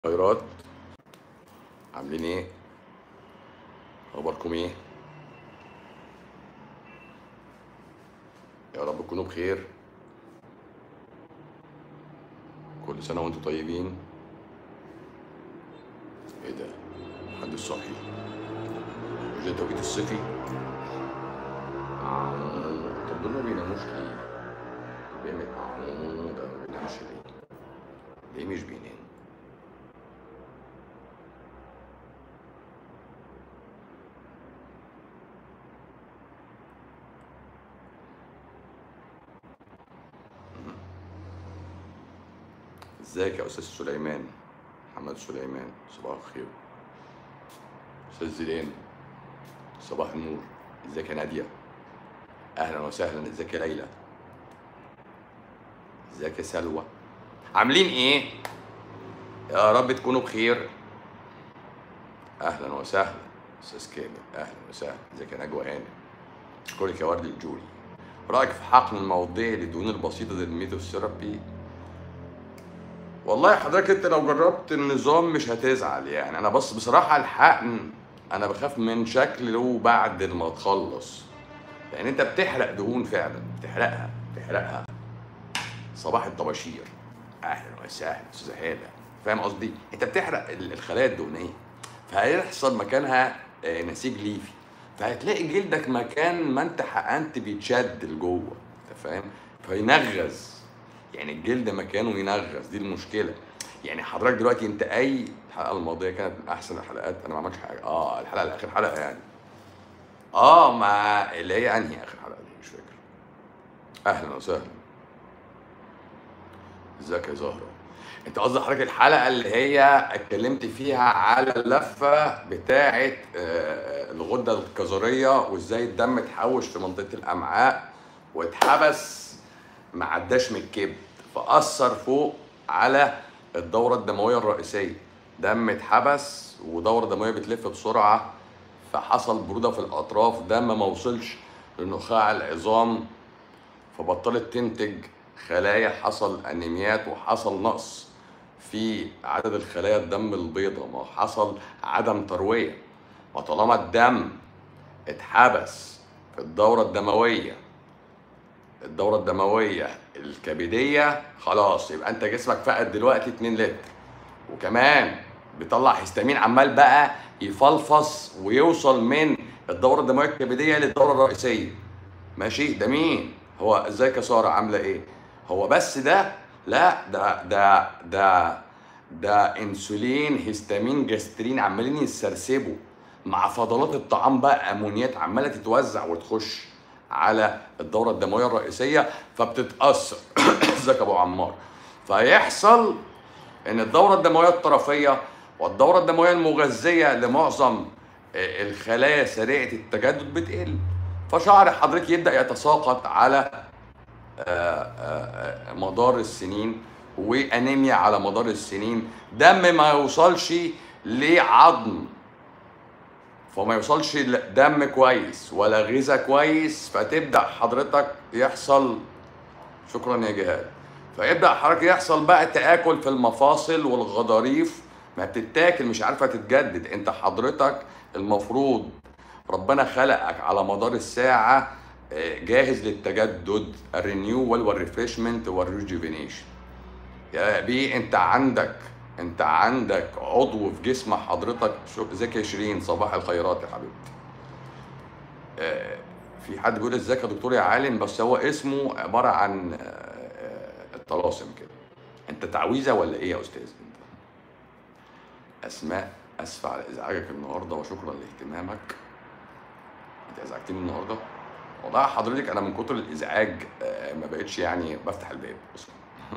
خيرات عاملين ايه اخباركم ايه يا رب تكونوا بخير كل سنه وانتم طيبين ايه ده حد الصحي مش ده التوقيت الصيفي آه، طب دول ما بيناموش ليه بيعمل آه، ده ما بينامش ليه ليه مش بينام ازيك يا استاذ سليمان محمد سليمان صباح الخير استاذ زيدان صباح النور ازيك يا ناديه اهلا وسهلا ازيك يا ليلى ازيك يا سلوى عاملين ايه يا رب تكونوا بخير اهلا وسهلا استاذ كامل اهلا وسهلا ازيك يا نجوى هانم اشكرك يا ورد الجوري رايك في حقن المواضيع للدهون البسيطه زي الميتوثيرابي والله حضرتك انت لو جربت النظام مش هتزعل يعني انا بس بصراحه الحقن انا بخاف من شكله بعد ما تخلص لان انت بتحرق دهون فعلا بتحرقها بتحرقها صباح الطباشير اهلا وسهلا استاذه هاله فاهم قصدي انت بتحرق ال- الخلايا الدهنيه فهيحصل مكانها آه، نسيج ليفي فهتلاقي جلدك مكان ما انت حقنت بيتشد لجوه انت فاهم فينغز يعني الجلد مكانه ينغز دي المشكله يعني حضرتك دلوقتي انت اي الحلقه الماضيه كانت من احسن الحلقات انا ما عملتش حاجه اه الحلقه الاخر حلقه يعني اه ما اللي هي انهي اخر حلقه دي مش فاكر اهلا وسهلا ازيك يا زهره انت قصدي حضرتك الحلقه اللي هي اتكلمت فيها على اللفه بتاعه آه، الغده الكظريه وازاي الدم اتحوش في منطقه الامعاء واتحبس ما عداش من الكبد فاثر فوق على الدوره الدمويه الرئيسيه دم اتحبس ودوره دمويه بتلف بسرعه فحصل بروده في الاطراف دم ما وصلش لنخاع العظام فبطلت تنتج خلايا حصل انيميات وحصل نقص في عدد الخلايا الدم البيضاء ما حصل عدم ترويه وطالما الدم اتحبس في الدورة الدموية الدورة الدموية الكبدية خلاص يبقى انت جسمك فقد دلوقتي 2 لتر وكمان بيطلع هيستامين عمال بقى يفلفص ويوصل من الدورة الدموية الكبدية للدورة الرئيسية ماشي ده مين هو ازيك يا ساره عامله ايه هو بس ده لا ده ده ده ده انسولين هيستامين جاسترين عمالين يتسرسبوا مع فضلات الطعام بقى امونيات عماله تتوزع وتخش على الدوره الدمويه الرئيسيه فبتتاثر ازيك يا ابو عمار فيحصل ان الدوره الدمويه الطرفيه والدوره الدمويه المغذيه لمعظم آه، الخلايا سريعه التجدد بتقل فشعر حضرتك يبدا يتساقط على آه، آه، آه، مدار السنين وانيميا على مدار السنين دم ما يوصلش لعظم فما يوصلش ل- دم كويس ولا غذاء كويس فتبدا حضرتك يحصل شكرا يا جهاد فيبدا حضرتك يحصل بقى تاكل في المفاصل والغضاريف ما بتتاكل مش عارفه تتجدد انت حضرتك المفروض ربنا خلقك على مدار الساعه آه، جاهز للتجدد الرينيوال والريفريشمنت والريجوفينيشن يا بيه انت عندك انت عندك عضو في جسم حضرتك شو ازيك يا شيرين صباح الخيرات يا حبيبتي آه، في حد بيقول ازيك يا دكتور يا عالم بس هو اسمه عباره عن آه، آه، الطلاسم كده انت تعويذه ولا ايه يا استاذ انت اسماء اسفه على ازعاجك النهارده وشكرا لاهتمامك انت ازعجتني النهارده والله حضرتك انا من كتر الازعاج آه، ما بقتش يعني بفتح الباب اصلا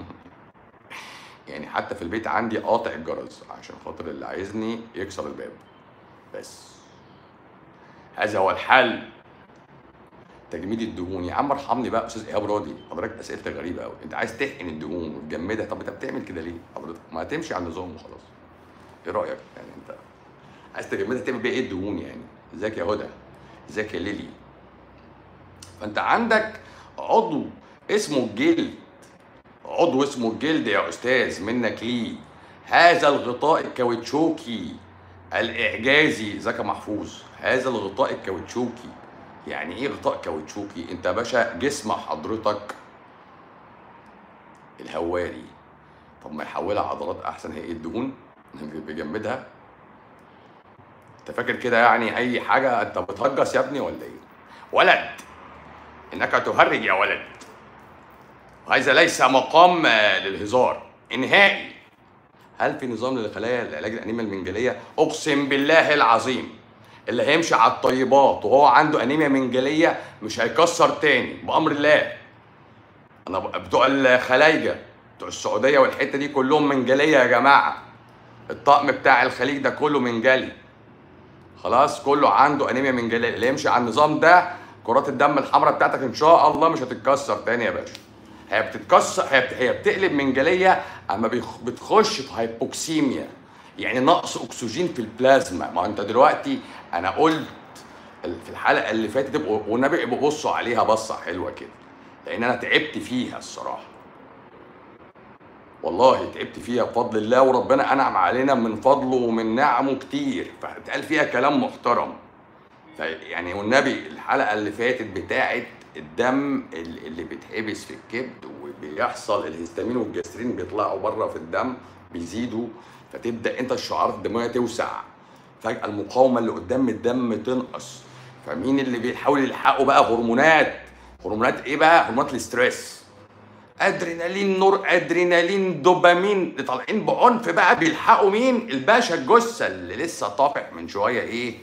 يعني حتى في البيت عندي قاطع الجرس عشان خاطر اللي عايزني يكسر الباب بس هذا هو الحل تجميد الدهون يا عم ارحمني بقى استاذ ايهاب راضي حضرتك اسئلتك غريبه قوي انت عايز تحقن الدهون وتجمدها طب انت بتعمل كده ليه حضرتك ما هتمشي على النظام وخلاص ايه رايك يعني انت عايز تجمدها تعمل بيها ايه الدهون يعني ازيك يا هدى ازيك يا ليلي فانت عندك عضو اسمه الجلد عضو اسمه الجلد يا استاذ منك ليه هذا الغطاء الكاوتشوكي الاعجازي زكا محفوظ هذا الغطاء الكاوتشوكي يعني ايه غطاء كاوتشوكي انت يا باشا جسم حضرتك الهواري طب ما يحولها عضلات احسن هي ايه الدهون بيجمدها انت فاكر كده يعني اي حاجه انت بتهجس يا ابني ولا ايه ولد انك تهرج يا ولد وهذا ليس مقام للهزار انهائي هل في نظام للخلايا العلاج الانيميا المنجليه اقسم بالله العظيم اللي هيمشي على الطيبات وهو عنده انيميا منجليه مش هيكسر تاني بامر الله انا بتوع الخلايجه بتوع السعوديه والحته دي كلهم منجليه يا جماعه الطقم بتاع الخليج ده كله منجلي خلاص كله عنده انيميا منجليه اللي يمشي على النظام ده كرات الدم الحمراء بتاعتك ان شاء الله مش هتتكسر تاني يا باشا هي بتتكسر هي هي بتقلب منجليه اما بتخش في هايبوكسيميا يعني نقص اكسجين في البلازما ما انت دلوقتي انا قلت في الحلقه اللي فاتت والنبي بصوا عليها بصه حلوه كده لان انا تعبت فيها الصراحه والله تعبت فيها بفضل الله وربنا انعم علينا من فضله ومن نعمه كتير فاتقال فيها كلام محترم يعني والنبي الحلقه اللي فاتت بتاعت الدم اللي بيتحبس في الكبد وبيحصل الهستامين والجسترين بيطلعوا بره في الدم بيزيدوا فتبدا انت الشعارات الدمويه توسع فجاه المقاومه اللي قدام الدم تنقص فمين اللي بيحاول يلحقوا بقى هرمونات هرمونات ايه بقى هرمونات الاستريس ادرينالين نور ادرينالين دوبامين اللي طالعين بعنف بقى بيلحقوا مين الباشا الجثه اللي لسه طافح من شويه ايه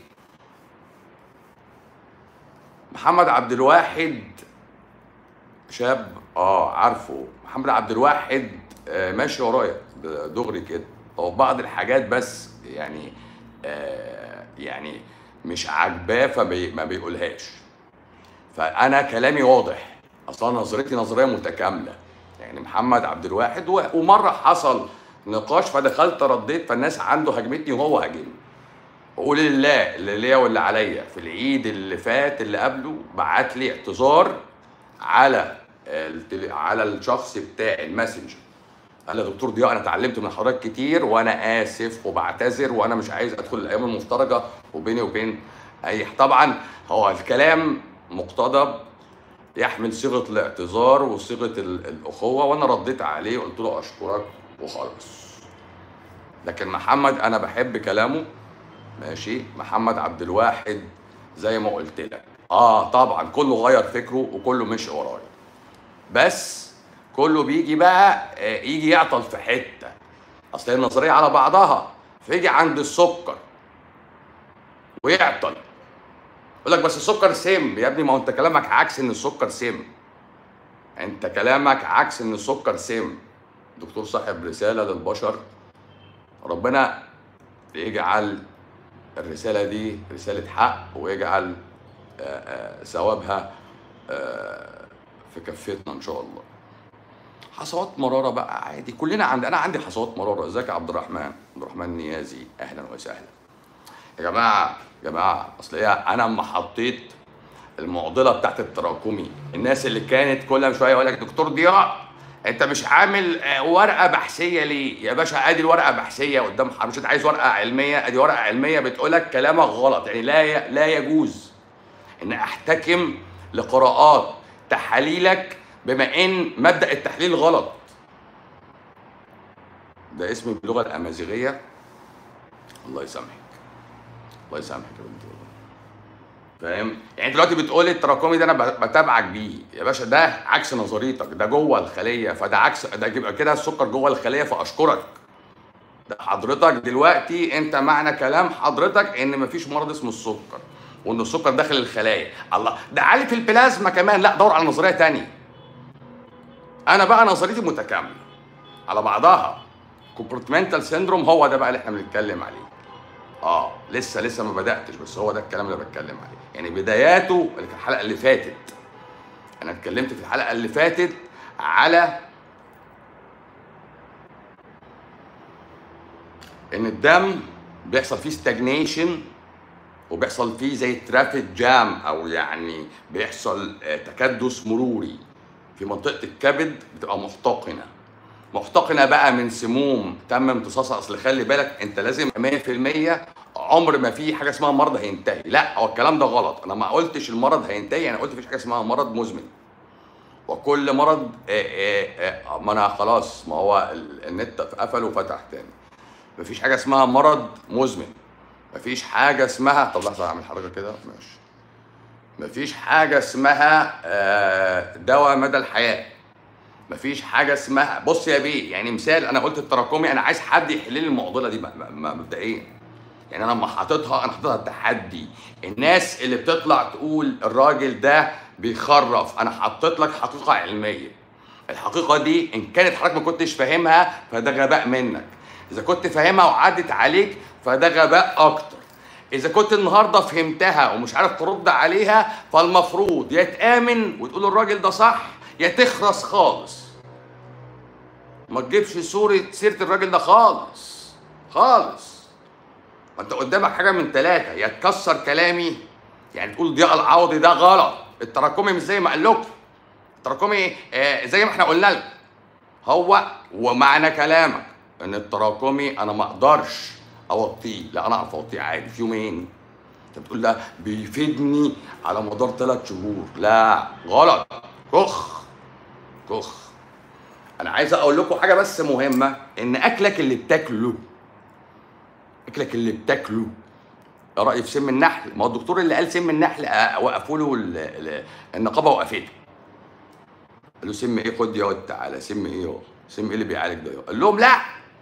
محمد عبد الواحد شاب اه عارفه محمد عبد الواحد آه ماشي ورايا دغري كده هو بعض الحاجات بس يعني آه يعني مش عاجباه فما بيقولهاش فانا كلامي واضح اصلا نظرتي نظريه متكامله يعني محمد عبد الواحد ومره حصل نقاش فدخلت رديت فالناس عنده هجمتني وهو هاجمني وقول لله اللي ليا واللي عليا في العيد اللي فات اللي قبله بعت لي اعتذار على على الشخص بتاعي الماسنجر قال لي دكتور ضياء انا اتعلمت من حضرتك كتير وانا اسف وبعتذر وانا مش عايز ادخل الايام المفترجه وبيني وبين اي طبعا هو الكلام مقتضب يحمل صيغه الاعتذار وصيغه الاخوه وانا رديت عليه قلت له اشكرك وخلاص لكن محمد انا بحب كلامه ماشي محمد عبد الواحد زي ما قلت لك اه طبعا كله غير فكره وكله مشي ورايا بس كله بيجي بقى يجي يعطل في حته اصل النظريه على بعضها فيجي عند السكر ويعطل يقول لك بس السكر سم يا ابني ما هو انت كلامك عكس ان السكر سم انت كلامك عكس ان السكر سم دكتور صاحب رساله للبشر ربنا يجعل الرساله دي رساله حق ويجعل ثوابها في كفتنا ان شاء الله حصوات مراره بقى عادي كلنا عند انا عندي حصوات مراره ازيك يا عبد الرحمن عبد الرحمن نيازي اهلا وسهلا يا جماعه يا جماعه اصل ايه انا اما حطيت المعضله بتاعت التراكمي الناس اللي كانت كل شويه يقول لك دكتور ضياء انت مش عامل ورقه بحثيه ليه يا باشا ادي الورقه بحثيه قدام مش انت عايز ورقه علميه ادي ورقه علميه بتقول لك كلامك غلط يعني لا لا يجوز ان احتكم لقراءات تحاليلك بما ان مبدا التحليل غلط ده اسمي باللغه الامازيغيه الله يسامحك الله يسامحك يا بنتي فاهم يعني دلوقتي بتقول التراكمي ده انا بتابعك بيه يا باشا ده عكس نظريتك ده جوه الخليه فده عكس ده يبقى كده السكر جوه الخليه فاشكرك ده حضرتك دلوقتي انت معنى كلام حضرتك ان مفيش مرض اسمه السكر وان السكر داخل الخلايا الله ده عالي في البلازما كمان لا دور على نظريه تانية انا بقى نظريتي متكامله على بعضها كومبورتمنتال سيندروم هو ده بقى اللي احنا بنتكلم عليه اه لسه لسه ما بداتش بس هو ده الكلام اللي بتكلم عليه يعني بداياته اللي في الحلقه اللي فاتت انا اتكلمت في الحلقه اللي فاتت على ان الدم بيحصل فيه ستاجنيشن وبيحصل فيه زي ترافيك جام او يعني بيحصل تكدس مروري في منطقه الكبد بتبقى محتقنه محتقنه بقى من سموم تم امتصاصها اصل خلي بالك انت لازم 100% عمر ما في حاجه اسمها مرض هينتهي لا هو الكلام ده غلط انا ما قلتش المرض هينتهي انا قلت مفيش حاجه اسمها مرض مزمن وكل مرض آه، آه، آه، ما انا خلاص ما هو ال- النت قفل وفتح تاني مفيش حاجه اسمها مرض مزمن مفيش حاجه اسمها طب لحظه اعمل حركه كده ماشي مفيش حاجه اسمها آه، دواء مدى الحياه مفيش حاجه اسمها بص يا بيه يعني مثال انا قلت التراكمي انا عايز حد يحل لي المعضله دي م- م- م- مبدئيا يعني انا لما حاططها انا حاططها تحدي الناس اللي بتطلع تقول الراجل ده بيخرف انا حطيت لك حقيقه علميه الحقيقه دي ان كانت حضرتك ما كنتش فاهمها فده غباء منك اذا كنت فاهمها وعدت عليك فده غباء اكتر اذا كنت النهارده فهمتها ومش عارف ترد عليها فالمفروض يا تامن وتقول الراجل ده صح يا تخرس خالص ما تجيبش صورة سيرة الراجل ده خالص خالص ما انت قدامك حاجة من ثلاثة يا تكسر كلامي يعني تقول ضياء العوضي ده غلط التراكمي مش زي ما قال لكم التراكمي آه زي ما احنا قلنا لكم هو ومعنى كلامك ان التراكمي انا ما اقدرش اوطيه لا انا اعرف اوطيه عادي في يومين انت بتقول ده بيفيدني على مدار ثلاث شهور لا غلط كخ كخ انا عايز اقول لكم حاجه بس مهمه ان اكلك اللي بتاكله اكلك اللي بتاكله يا رايي في سم النحل ما هو الدكتور اللي قال سم النحل آه، وقفوا له ال- ال- النقابه وقفته قال له سم ايه خد يا واد تعالى سم ايه يا سم ايه اللي بيعالج ده يا قال لهم لا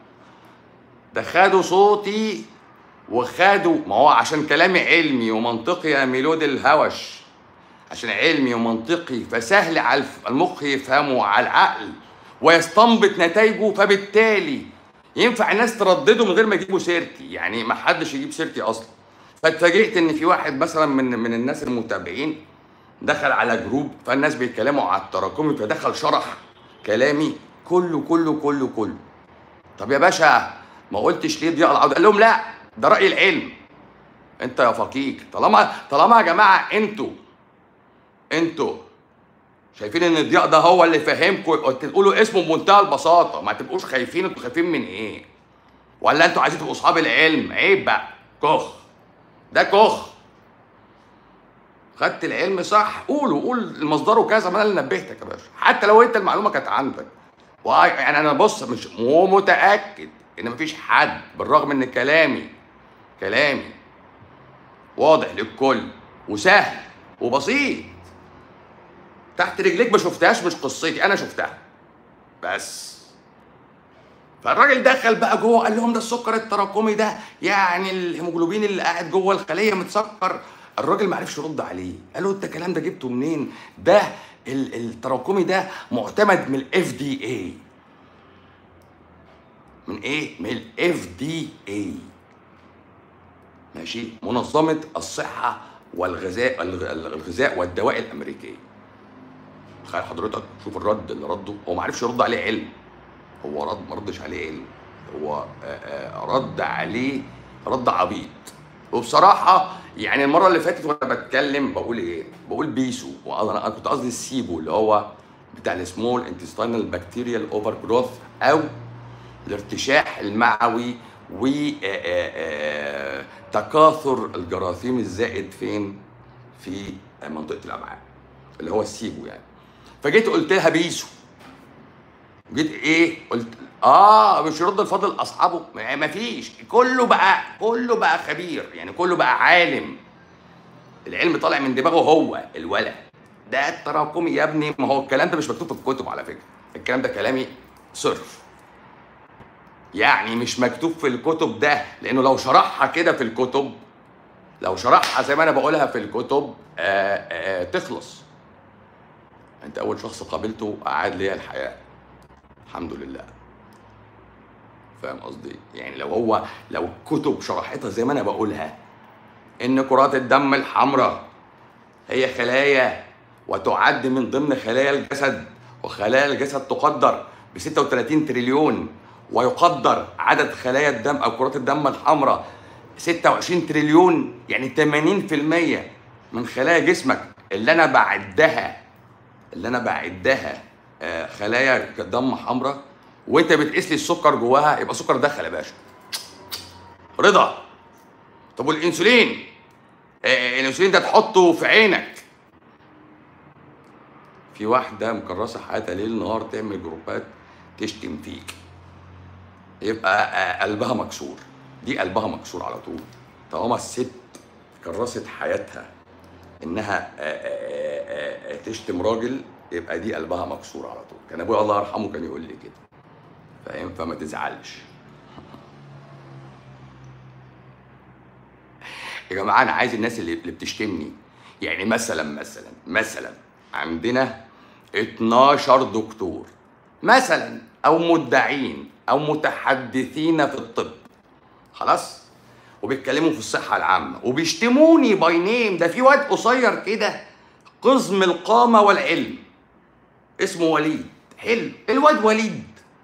ده خدوا صوتي وخدوا ما هو عشان كلامي علمي ومنطقي يا ميلود الهوش عشان علمي ومنطقي فسهل على الف- المخ يفهمه على العقل ويستنبط نتائجه فبالتالي ينفع الناس تردده من غير ما يجيبوا سيرتي يعني ما حدش يجيب سيرتي اصلا فاتفاجئت ان في واحد مثلا من من الناس المتابعين دخل على جروب فالناس بيتكلموا على التراكمي فدخل شرح كلامي كله كله كله كله طب يا باشا ما قلتش ليه ضياء العوض قال لهم لا ده راي العلم انت يا فقيك طالما طالما يا جماعه انتوا انتوا شايفين ان الضياء ده هو اللي فاهمكم تقولوا اسمه بمنتهى البساطه ما تبقوش خايفين انتوا خايفين من ايه ولا انتوا عايزين تبقوا اصحاب العلم عيب بقى كخ ده كخ خدت العلم صح قولوا قول مصدره كذا ما انا اللي نبهتك يا باشا حتى لو انت المعلومه كانت عندك وآه يعني انا بص مش مو متاكد ان مفيش حد بالرغم ان كلامي كلامي واضح للكل وسهل وبسيط تحت رجليك ما شفتهاش مش قصتي انا شفتها بس فالراجل دخل بقى جوه قال لهم ده السكر التراكمي ده يعني الهيموجلوبين اللي قاعد جوه الخليه متسكر الراجل ما عرفش يرد عليه قال له انت الكلام ده جبته منين ده ال- التراكمي ده معتمد من الاف دي اي من ايه من الاف دي اي ماشي منظمه الصحه والغذاء الغ- الغذاء والدواء الامريكيه تخيل حضرتك شوف الرد اللي رده هو ما عرفش يرد عليه علم هو رد ما ردش عليه علم هو آه، آه، رد عليه رد عبيط وبصراحة يعني المرة اللي فاتت وأنا بتكلم بقول إيه؟ بقول بيسو وأنا أنا كنت قصدي السيبو اللي هو بتاع السمول انتستينال بكتيريال اوفر جروث أو الارتشاح المعوي وتكاثر الجراثيم الزائد فين؟ في منطقة الأمعاء اللي هو السيبو يعني فجيت قلت لها بيسو جيت ايه قلت اه مش يرد الفضل لاصحابه ما ما فيش كله بقى كله بقى خبير يعني كله بقى عالم العلم طالع من دماغه هو الولد ده التراكمي يا ابني ما هو الكلام ده مش مكتوب في الكتب على فكره الكلام ده كلامي صرف يعني مش مكتوب في الكتب ده لانه لو شرحها كده في الكتب لو شرحها زي ما انا بقولها في الكتب آآ آآ تخلص انت اول شخص قابلته اعاد لي الحياه الحمد لله فاهم قصدي يعني لو هو لو الكتب شرحتها زي ما انا بقولها ان كرات الدم الحمراء هي خلايا وتعد من ضمن خلايا الجسد وخلايا الجسد تقدر ب 36 تريليون ويقدر عدد خلايا الدم او كرات الدم الحمراء 26 تريليون يعني 80% من خلايا جسمك اللي انا بعدها اللي انا بعدها آه، خلايا دم حمراء وانت بتقيس لي السكر جواها يبقى سكر دخل يا باشا رضا طب والانسولين آه، الانسولين ده تحطه في عينك في واحده مكرسه حياتها ليل نهار تعمل جروبات تشتم فيك يبقى آه، قلبها مكسور دي قلبها مكسور على طول طالما الست كرست حياتها انها آه، آه، آه، آه، تشتم راجل يبقى دي قلبها مكسور على طول كان ابويا الله يرحمه كان يقول لي كده فاهم فما تزعلش يا جماعه انا عايز الناس اللي اللي بتشتمني يعني مثلا مثلا مثلا عندنا 12 دكتور مثلا او مدعين او متحدثين في الطب خلاص وبيتكلموا في الصحه العامه وبيشتموني باي نيم ده في واد قصير كده قزم القامه والعلم اسمه وليد حلو الواد وليد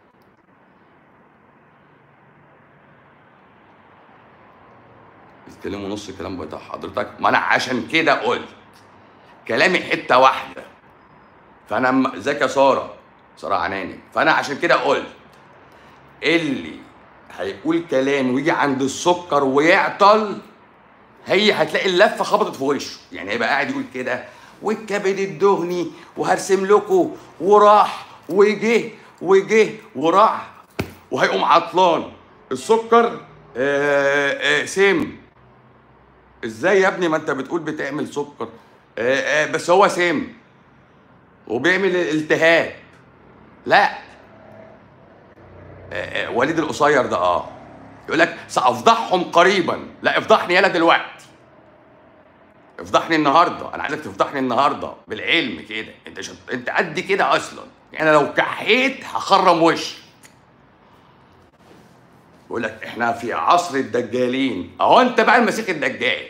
بيتكلموا نص الكلام بتاع حضرتك ما انا عشان كده قلت كلامي حته واحده فانا م- ازيك يا ساره ساره عناني فانا عشان كده قلت اللي هيقول كلام ويجي عند السكر ويعطل هي هتلاقي اللفه خبطت في وشه يعني هيبقى قاعد يقول كده والكبد الدهني وهرسم لكم وراح وجه وجه وراح وهيقوم عطلان السكر آه آه سم ازاي يا ابني ما انت بتقول بتعمل سكر آه آه بس هو سم وبيعمل التهاب لا آه، آه، وليد القصير ده اه يقول لك سافضحهم قريبا لا افضحني يالا دلوقتي افضحني النهارده انا عايزك تفضحني النهارده بالعلم كده انت شط... انت قد كده اصلا يعني انا لو كحيت هخرم وشك بقول لك احنا في عصر الدجالين اهو انت بقى المسيح الدجال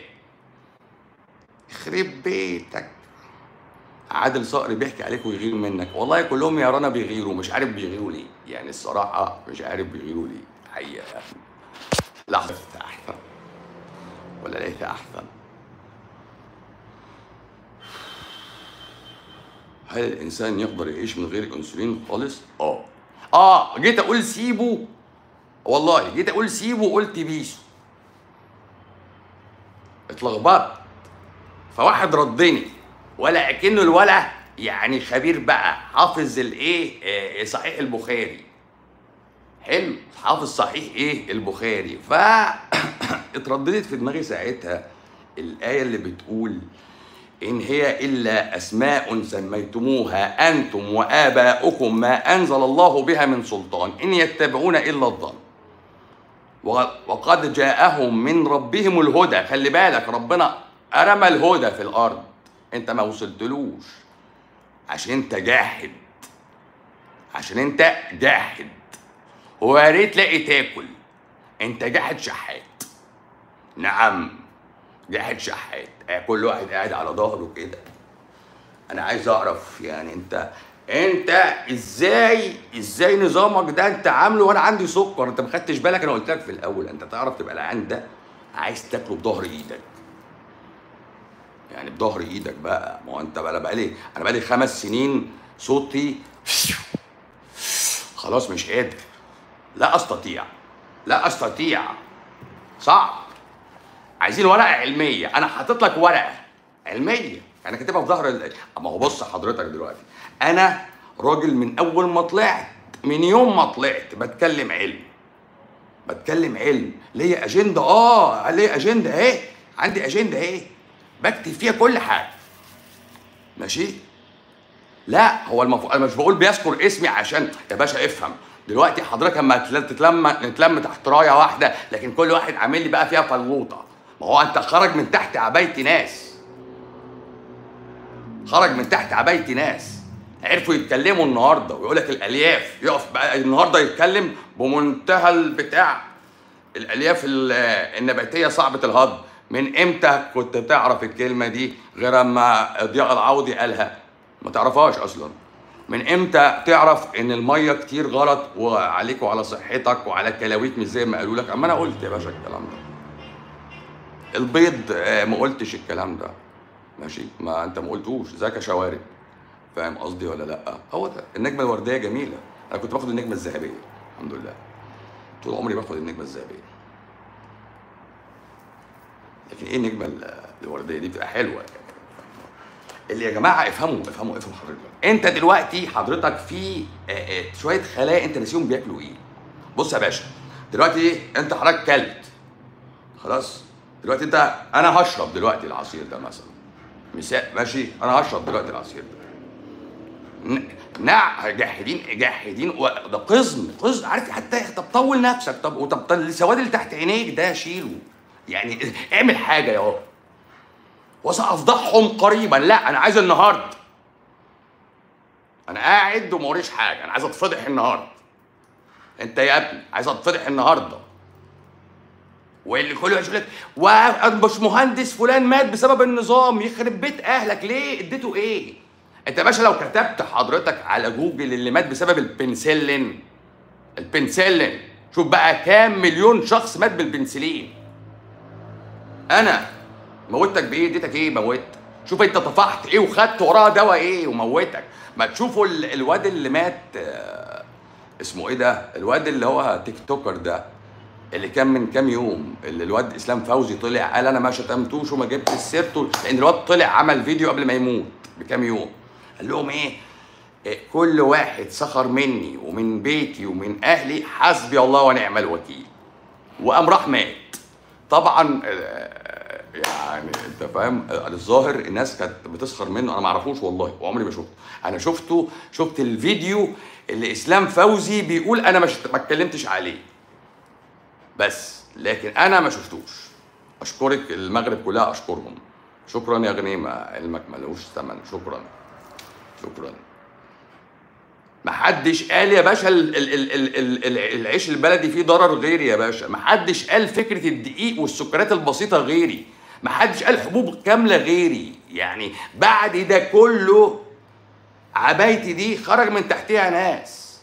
يخرب بيتك عادل صقر بيحكي عليك ويغير منك والله كلهم يا رنا بيغيروا مش عارف بيغيروا ليه يعني الصراحة مش عارف بيغيروا ليه حقيقة لحظة أحسن ولا ليس أحسن هل الإنسان يقدر يعيش من غير أنسولين خالص؟ آه آه جيت أقول سيبه والله جيت أقول سيبه وقلت بيسو اتلخبطت فواحد ردني ولا اكنه الولا يعني خبير بقى حافظ الايه آه، صحيح البخاري حلو حافظ صحيح ايه البخاري ف اترددت في دماغي ساعتها الايه اللي بتقول ان هي الا اسماء سميتموها انتم واباؤكم ما انزل الله بها من سلطان ان يتبعون الا الظن و- وقد جاءهم من ربهم الهدى خلي بالك ربنا أرمى الهدى في الأرض أنت ما وصلتلوش عشان أنت جاحد عشان أنت جاحد ويا ريت تلاقي تاكل أنت جاحد شحات نعم جاحد شحات آه، كل واحد قاعد على ظهره كده انا عايز اعرف يعني انت انت ازاي ازاي نظامك ده انت عامله وانا عندي سكر انت ما خدتش بالك انا قلت لك في الاول انت تعرف تبقى العيان ده عايز تاكله بظهر ايدك يعني بظهر ايدك بقى ما هو انت بقى بقالي انا بقالي خمس سنين صوتي خلاص مش قادر لا استطيع لا استطيع صعب عايزين ورقه علميه انا حاطط لك ورقه علميه انا كاتبها في ظهر ال... اما هو بص حضرتك دلوقتي انا راجل من اول ما طلعت من يوم ما طلعت بتكلم علم بتكلم علم ليا اجنده اه ليا اجنده اهي عندي اجنده اهي بكتب فيها كل حاجه ماشي لا هو المفروض انا مش بقول بيذكر اسمي عشان يا باشا افهم دلوقتي حضرتك اما تل- تتلم نتلم تحت رايه واحده لكن كل واحد عامل لي بقى فيها فلوطه ما هو انت خرج من تحت عبايه ناس خرج من تحت عبايه ناس عرفوا يتكلموا النهارده ويقول لك الالياف يقف بقى النهارده يتكلم بمنتهى البتاع الالياف ال- النباتيه صعبه الهضم من امتى كنت تعرف الكلمه دي غير اما ضياء العوضي قالها ما تعرفهاش اصلا من امتى تعرف ان الميه كتير غلط وعليك وعلى صحتك وعلى كلاويك مش زي ما قالوا لك اما انا قلت يا باشا الكلام ده البيض آه، ما قلتش الكلام ده ماشي ما انت ما قلتوش ذاك شوارب فاهم قصدي ولا لا هو ده النجمه الورديه جميله انا كنت باخد النجمه الذهبيه الحمد لله طول عمري باخد النجمه الذهبيه لكن ايه النجمه ال- الورديه دي بتبقى حلوه يعني اللي يا جماعه افهموا افهموا افهموا حضرتك انت دلوقتي حضرتك في آه، آه، شويه خلايا انت ناسيهم بياكلوا ايه بص يا باشا دلوقتي انت حضرتك كلت خلاص دلوقتي انت انا هشرب دلوقتي العصير ده مثلا مثال ماشي انا هشرب دلوقتي العصير ده ن- نع جاحدين جاحدين و- ده قزم قزم عارف حتى طب طول نفسك طب وطب طب السواد اللي تحت عينيك ده شيله يعني اعمل حاجه يا بابا وسافضحهم قريبا لا انا عايز النهارده انا قاعد وما وريش حاجه انا عايز اتفضح النهارده انت يا ابني عايز اتفضح النهارده واللي كل يقول لك ومش مهندس فلان مات بسبب النظام يخرب بيت اهلك ليه اديته ايه انت يا باشا لو كتبت حضرتك على جوجل اللي مات بسبب البنسلين البنسلين شوف بقى كام مليون شخص مات بالبنسلين انا موتك بايه اديتك ايه موت شوف انت طفحت ايه وخدت وراها دواء ايه وموتك ما تشوفوا ال- الواد اللي مات آه، اسمه ايه ده الواد اللي هو تيك توكر ده اللي كان من كام يوم اللي الواد اسلام فوزي طلع قال انا ما شتمتوش وما جبت سيرته لان الواد طلع عمل فيديو قبل ما يموت بكام يوم قال لهم ايه إيه، كل واحد سخر مني ومن بيتي ومن اهلي حسبي الله ونعم الوكيل وقام راح مات طبعا آه، يعني انت فاهم آه، الظاهر الناس كانت بتسخر منه انا ما اعرفوش والله وعمري ما شفته انا شفته شفت الفيديو اللي اسلام فوزي بيقول انا مش ما اتكلمتش عليه بس لكن انا ما شفتوش اشكرك المغرب كلها اشكرهم شكرا يا غنيمه علمك ملوش ثمن شكرا شكرا محدش قال يا باشا ال ال ال ال ال ال العيش البلدي فيه ضرر غيري يا باشا محدش قال فكره الدقيق والسكريات البسيطه غيري محدش قال حبوب كامله غيري يعني بعد ده كله عبايتي دي خرج من تحتها ناس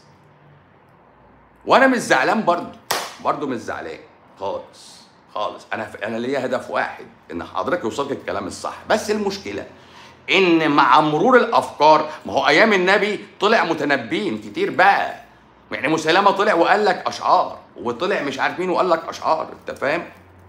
وانا مش زعلان برضه برضه مش زعلان خالص خالص انا انا ليا هدف واحد ان حضرتك يوصلك الكلام الصح بس المشكله ان مع مرور الافكار ما هو ايام النبي طلع متنبين كتير بقى يعني مسيلمه طلع وقال لك اشعار وطلع مش عارف مين وقال لك اشعار انت فاهم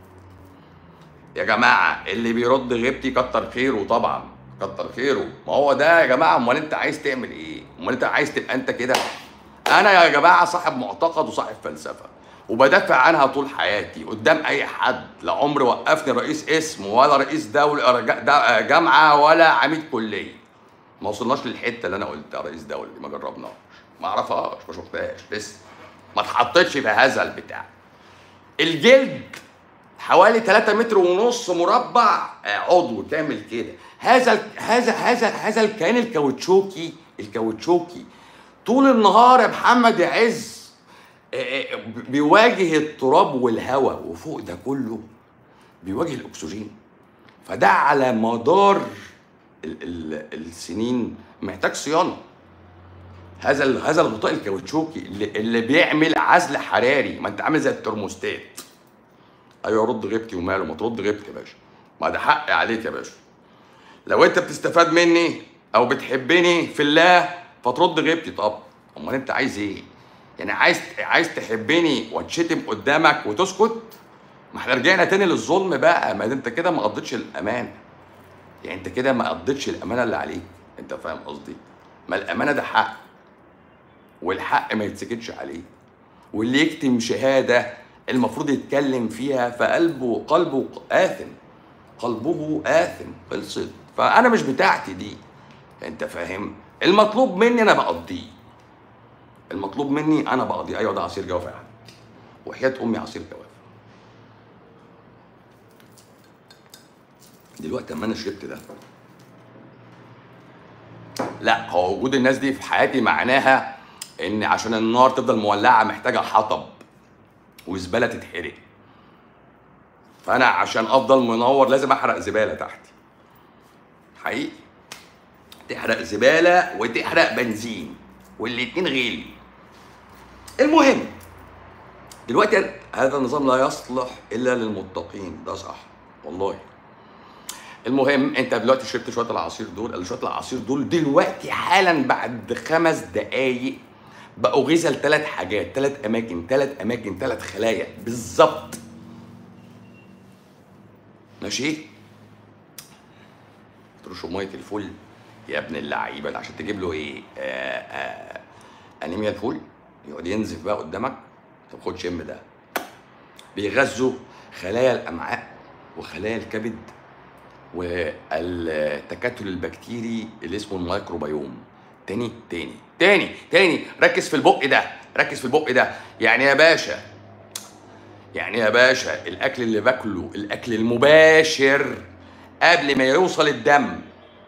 يا جماعه اللي بيرد غيبتي كتر خيره طبعا كتر خيره ما هو ده يا جماعه امال انت عايز تعمل ايه امال انت عايز تبقى انت كده انا يا جماعه صاحب معتقد وصاحب فلسفه وبدافع عنها طول حياتي قدام اي حد لا عمري وقفني رئيس اسم ولا رئيس دوله دا- جامعه ولا عميد كليه ما وصلناش للحته اللي انا قلتها رئيس دوله دي ما جربناش ما اعرفهاش ما شفتهاش لسه ما اتحطتش في هذا البتاع الجلد حوالي 3 متر ونص مربع آه، عضو كامل كده هذا ال- هذا هذا هذا الكيان الكاوتشوكي الكاوتشوكي طول النهار يا محمد يا عز آه، آه، بيواجه التراب والهواء وفوق ده كله بيواجه الاكسجين فده على مدار ال ال السنين محتاج صيانه هذا ال- هذا الغطاء الكاوتشوكي اللي, اللي بيعمل عزل حراري ما انت عامل زي الترموستات ايوه رد غيبتي وماله ما ترد غيبتي يا باشا ما ده حق عليك يا باشا لو انت بتستفاد مني او بتحبني في الله فترد غيبتي طب امال انت عايز ايه يعني عايز عايز تحبني واتشتم قدامك وتسكت ما احنا رجعنا تاني للظلم بقى ما ده انت كده ما قضيتش الامانه يعني انت كده ما قضيتش الامانه اللي عليك انت فاهم قصدي ما الامانه ده حق والحق ما يتسكتش عليه واللي يكتم شهاده المفروض يتكلم فيها فقلبه قلبه آثم قلبه آثم خلصت فأنا مش بتاعتي دي أنت فاهم المطلوب مني أنا بقضيه المطلوب مني أنا بقضيه أيوة ده عصير جوافة يا حبيبي وحياة أمي عصير جوافة دلوقتي أما أنا شربت ده لا هو وجود الناس دي في حياتي معناها ان عشان النار تفضل مولعه محتاجه حطب وزباله تتحرق فانا عشان افضل منور لازم احرق زباله تحتي حقيقي تحرق زباله وتحرق بنزين والاتنين غالي المهم دلوقتي هذا النظام لا يصلح الا للمتقين ده صح والله المهم انت دلوقتي شربت شويه العصير دول شويه العصير دول دلوقتي حالا بعد خمس دقايق بقوا غذاء لثلاث حاجات ثلاث اماكن ثلاث اماكن ثلاث خلايا بالظبط ماشي ترشوا ميه الفل يا ابن اللعيبه ده عشان تجيب له ايه آآ آآ انيميا الفول يقعد ينزف بقى قدامك طب خد شم ده بيغذوا خلايا الامعاء وخلايا الكبد والتكتل البكتيري اللي اسمه الميكروبيوم تاني تاني تاني تاني ركز في البق ده ركز في البق ده يعني يا باشا يعني يا باشا الاكل اللي باكله الاكل المباشر قبل ما يوصل الدم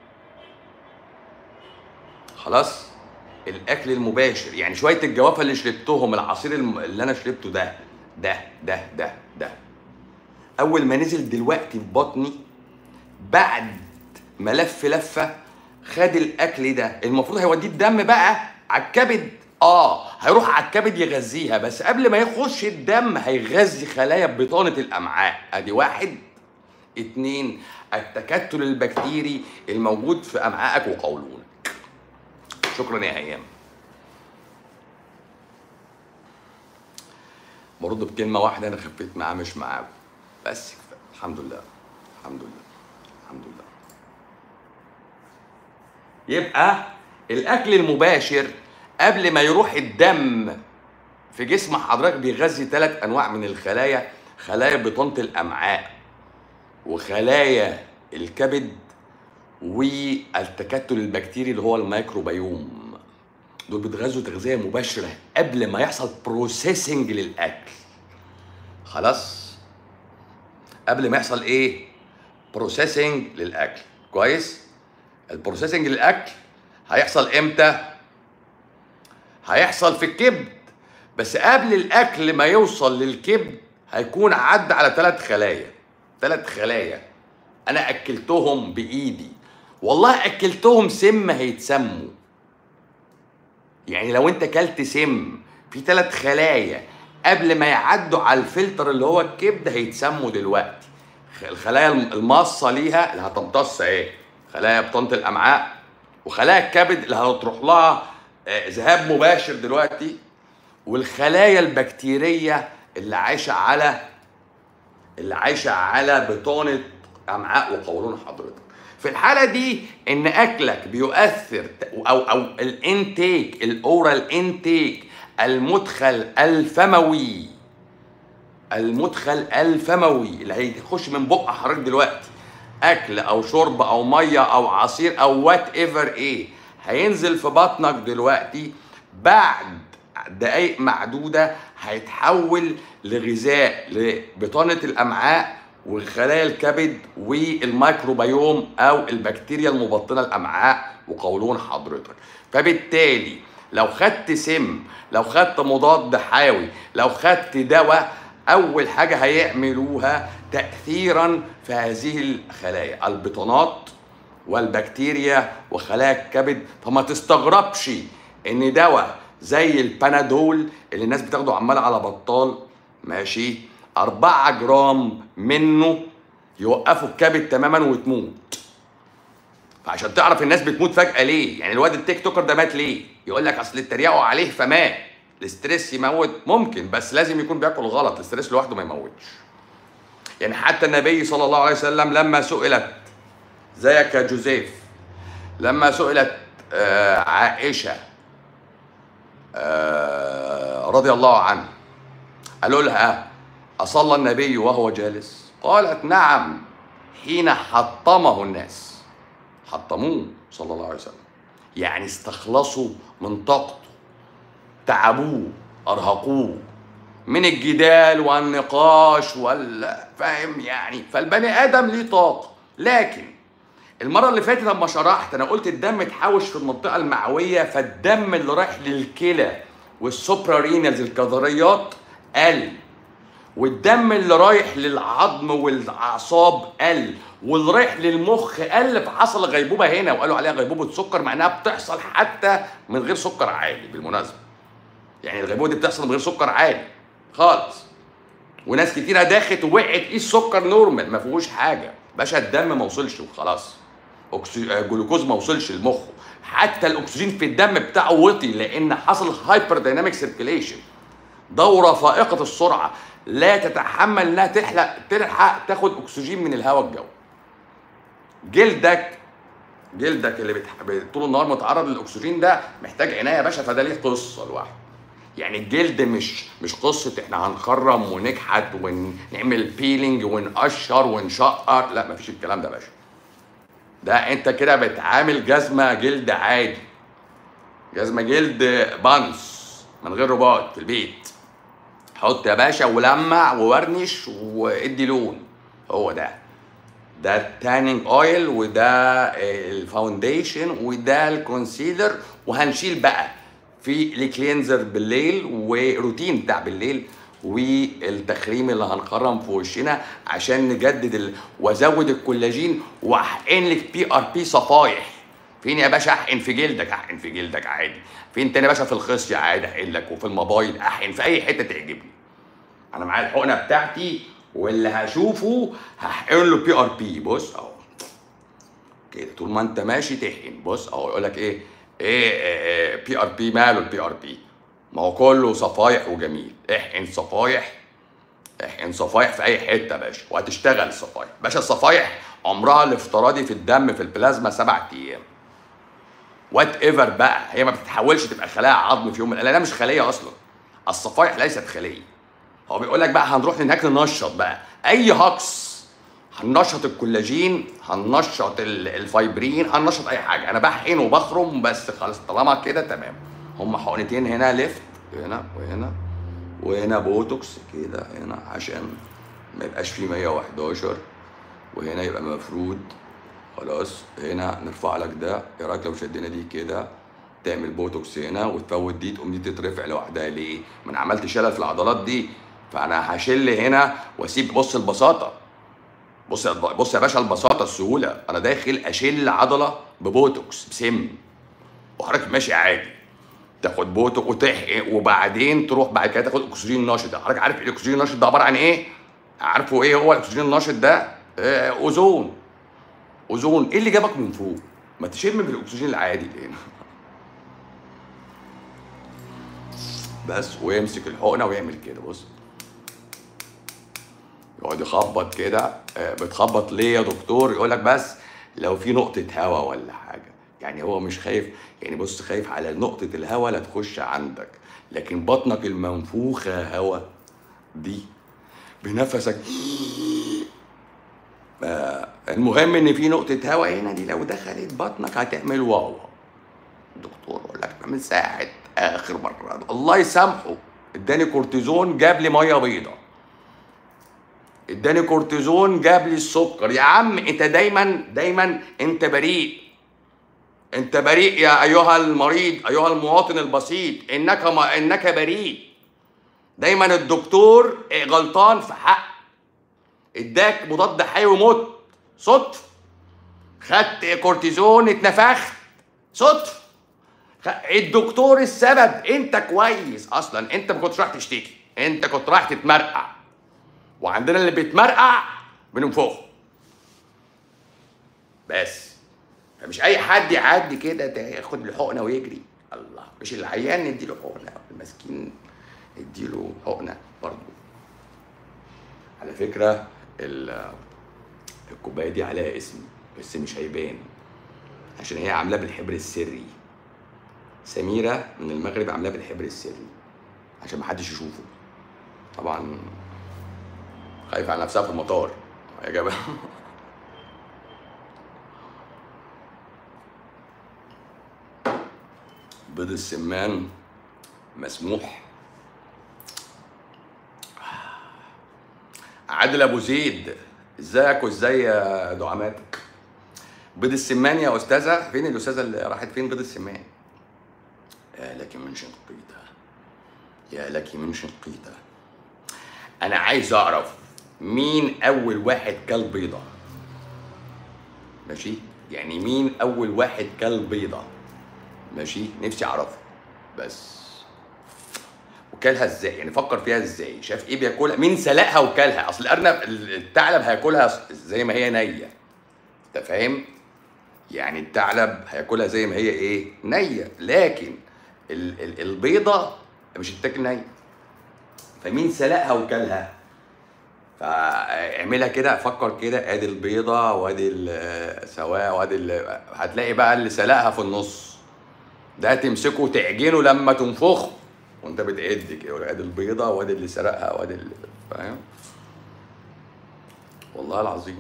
خلاص الاكل المباشر يعني شويه الجوافه اللي شربتهم العصير الم- اللي انا شربته ده ده ده ده ده اول ما نزل دلوقتي في بطني بعد ما لف لفه خد الاكل ده المفروض هيوديه الدم بقى على الكبد اه هيروح على الكبد يغذيها بس قبل ما يخش الدم هيغذي خلايا بطانه الامعاء ادي واحد اتنين التكتل البكتيري الموجود في امعائك وقولونك شكرا يا هيام برد بكلمة واحدة أنا خفيت معاه مش معاكم بس كفاية الحمد لله الحمد لله الحمد لله يبقى الأكل المباشر قبل ما يروح الدم في جسم حضرتك بيغذي ثلاث أنواع من الخلايا خلايا بطانة الأمعاء وخلايا الكبد والتكتل البكتيري اللي هو الميكروبيوم دول بيتغذوا تغذيه مباشره قبل ما يحصل بروسيسنج للاكل خلاص قبل ما يحصل ايه بروسيسنج للاكل كويس البروسيسنج للاكل هيحصل امتى هيحصل في الكبد بس قبل الاكل ما يوصل للكبد هيكون عدى على ثلاث خلايا ثلاث خلايا انا اكلتهم بايدي والله اكلتهم سم هيتسموا يعني لو انت كلت سم في ثلاث خلايا قبل ما يعدوا على الفلتر اللي هو الكبد هيتسموا دلوقتي خ- الخلايا الم- الماصه ليها اللي هتمتص ايه خلايا بطانه الامعاء وخلايا الكبد اللي هتروح لها آه، ذهاب مباشر دلوقتي والخلايا البكتيريه اللي عايشه على اللي عايشه على بطانه امعاء وقولون حضرتك في الحاله دي ان اكلك بيؤثر او او الانتيك الاورال انتيك المدخل الفموي المدخل الفموي اللي هيخش من بق حضرتك دلوقتي اكل او شرب او ميه او عصير او وات ايفر ايه هينزل في بطنك دلوقتي بعد دقايق معدوده هيتحول لغذاء لبطانه الامعاء وخلايا الكبد والميكروبيوم او البكتيريا المبطنه الامعاء وقولون حضرتك فبالتالي لو خدت سم لو خدت مضاد حيوي لو خدت دواء اول حاجه هيعملوها تاثيرا في هذه الخلايا البطانات والبكتيريا وخلايا الكبد فما تستغربش ان دواء زي البانادول اللي الناس بتاخده عمال على بطال ماشي أربعة جرام منه يوقفوا الكبد تماما وتموت فعشان تعرف الناس بتموت فجأة ليه يعني الواد التيك توكر ده مات ليه يقول لك اصل اتريقوا عليه فمات الاستريس يموت ممكن بس لازم يكون بياكل غلط الاستريس لوحده ما يموتش يعني حتى النبي صلى الله عليه وسلم لما سئلت زيك يا جوزيف لما سئلت آه، عائشة آه، رضي الله عنها قالوا لها أصلى النبي وهو جالس قالت نعم حين حطمه الناس حطموه صلى الله عليه وسلم يعني استخلصوا من طاقته تعبوه أرهقوه من الجدال والنقاش وال فاهم يعني فالبني آدم ليه طاقة لكن المرة اللي فاتت لما شرحت أنا قلت الدم اتحوش في المنطقة المعوية فالدم اللي رايح للكلى والسوبرارينالز الكظريات قل والدم اللي رايح للعظم والاعصاب قل واللي رايح للمخ قل فحصل غيبوبه هنا وقالوا عليها غيبوبه سكر مع انها بتحصل حتى من غير سكر عالي بالمناسبه يعني الغيبوبه دي بتحصل من غير سكر عالي خالص وناس كتيره داخت ووقعت ايه السكر نورمال ما فيهوش حاجه باشا الدم ما وصلش وخلاص أكسي... آه، جلوكوز ما وصلش لمخه حتى الاكسجين في الدم بتاعه وطي لان حصل هايبر دايناميك سيركيليشن دوره فائقه السرعه لا تتحمل انها تحلق تلحق تاخد اكسجين من الهواء الجوي جلدك جلدك اللي بتح... طول النهار متعرض للاكسجين ده محتاج عنايه يا باشا فده ليه قصه لوحده يعني الجلد مش مش قصه احنا هنخرم ونكحت ونعمل بيلينج ونقشر ونشقر لا مفيش الكلام ده يا باشا ده انت كده بتعامل جزمه جلد عادي جزمه جلد بانس من غير رباط في البيت حط يا باشا ولمع وورنش وادي لون هو ده ده التانينج اويل وده الفاونديشن وده الكونسيلر وهنشيل بقى في الكلينزر بالليل وروتين بتاع بالليل والتخريم اللي هنخرم في وشنا عشان نجدد ال... وازود الكولاجين واحقن لك بي ار بي صفايح فين يا باشا احقن في جلدك احقن في جلدك عادي فين تاني يا باشا في الخصيه عادي احقن لك وفي الموبايل احقن في اي حته تعجبني انا معايا الحقنه بتاعتي واللي هشوفه هحقن له بي ار بي بص اهو كده طول ما انت ماشي تحقن بص اهو يقول لك ايه ايه بي ار بي ماله البي ار بي ما هو كله صفايح وجميل احقن صفايح احقن صفايح في اي حته يا باشا وهتشتغل الصفايح باشا الصفايح عمرها الافتراضي في الدم في البلازما سبع ايام وات ايفر بقى هي ما بتتحولش تبقى خلايا عظم في يوم من الايام مش خليه اصلا الصفايح ليست خليه هو بيقول لك بقى هنروح هناك ننشط بقى اي هكس هننشط الكولاجين هننشط ال- الفايبرين هننشط اي حاجه انا بحقن وبخرم بس خلاص طالما كده تمام هم حقنتين هنا ليفت هنا وهنا وهنا بوتوكس كده هنا عشان ما يبقاش فيه 111 وهنا يبقى مفرود خلاص هنا نرفع لك ده ايه رايك لو شدينا دي كده تعمل بوتوكس هنا وتفوت دي تقوم دي تترفع لوحدها ليه؟ ما انا عملت شلل في العضلات دي فانا هشل هنا واسيب بص البساطه بص يا بص يا باشا البساطه السهوله انا داخل اشيل عضله ببوتوكس بسم وحضرتك ماشي عادي تاخد بوتوك وتحقق وبعدين تروح بعد كده تاخد اكسجين نشط حضرتك عارف الاكسجين النشط ده عباره عن ايه؟ عارفه ايه هو الاكسجين النشط ده؟ آه اوزون اوزون ايه اللي جابك من فوق؟ ما تشم بالاكسجين العادي اللي هنا بس ويمسك الحقنه ويعمل كده بص يقعد يخبط كده آه، بتخبط ليه يا دكتور يقول لك بس لو في نقطة هوا ولا حاجة يعني هو مش خايف يعني بص خايف على نقطة الهوا لا تخش عندك لكن بطنك المنفوخة هوا دي بنفسك آه، المهم ان في نقطة هوا هنا دي لو دخلت بطنك هتعمل واو الدكتور يقول لك من ساعة آخر مرة الله يسامحه اداني كورتيزون جاب لي مية بيضة اداني كورتيزون جاب لي السكر يا عم انت دايما دايما انت بريء انت بريء يا ايها المريض ايها المواطن البسيط انك ما انك بريء دايما الدكتور غلطان في حق اداك مضاد حيوي موت صدف خدت كورتيزون اتنفخت صدف خ- الدكتور السبب انت كويس اصلا انت ما كنتش رايح تشتكي انت كنت رايح تتمرقع وعندنا اللي بيتمرقع بننفخه بس فمش اي حد يعدي كده ده ياخد الحقنه ويجري الله مش العيان نديله حقنه المسكين نديله حقنه برضه على فكره ال- الكوبايه دي عليها اسم بس مش هيبان عشان هي عاملاه بالحبر السري سميره من المغرب عاملاه بالحبر السري عشان محدش يشوفه طبعا خايفه على نفسها في المطار يا جماعه بيض السمان مسموح عادل ابو زيد ازيك وازاي يا دعاماتك بيض السمان يا استاذه فين الاستاذه اللي راحت فين بيض السمان يا لك من شنقيطه يا لك من شنقيطه انا عايز اعرف مين اول واحد كل بيضه ماشي يعني مين اول واحد كل بيضه ماشي نفسي اعرفه بس وكلها ازاي يعني فكر فيها ازاي شاف ايه بياكلها مين سلقها وكلها اصل الارنب الثعلب هياكلها زي ما هي نيه انت فاهم يعني الثعلب هياكلها زي ما هي ايه نيه لكن ال- ال- البيضه مش هتتاكل نيه فمين سلقها وكلها فاعملها كده فكر كده ادي البيضه وادي السواء وادي ال- هتلاقي بقى اللي سلقها في النص ده تمسكه وتعجنه لما تنفخه وانت بتعد كده ادي البيضه وادي اللي سرقها وادي اللي فاهم والله العظيم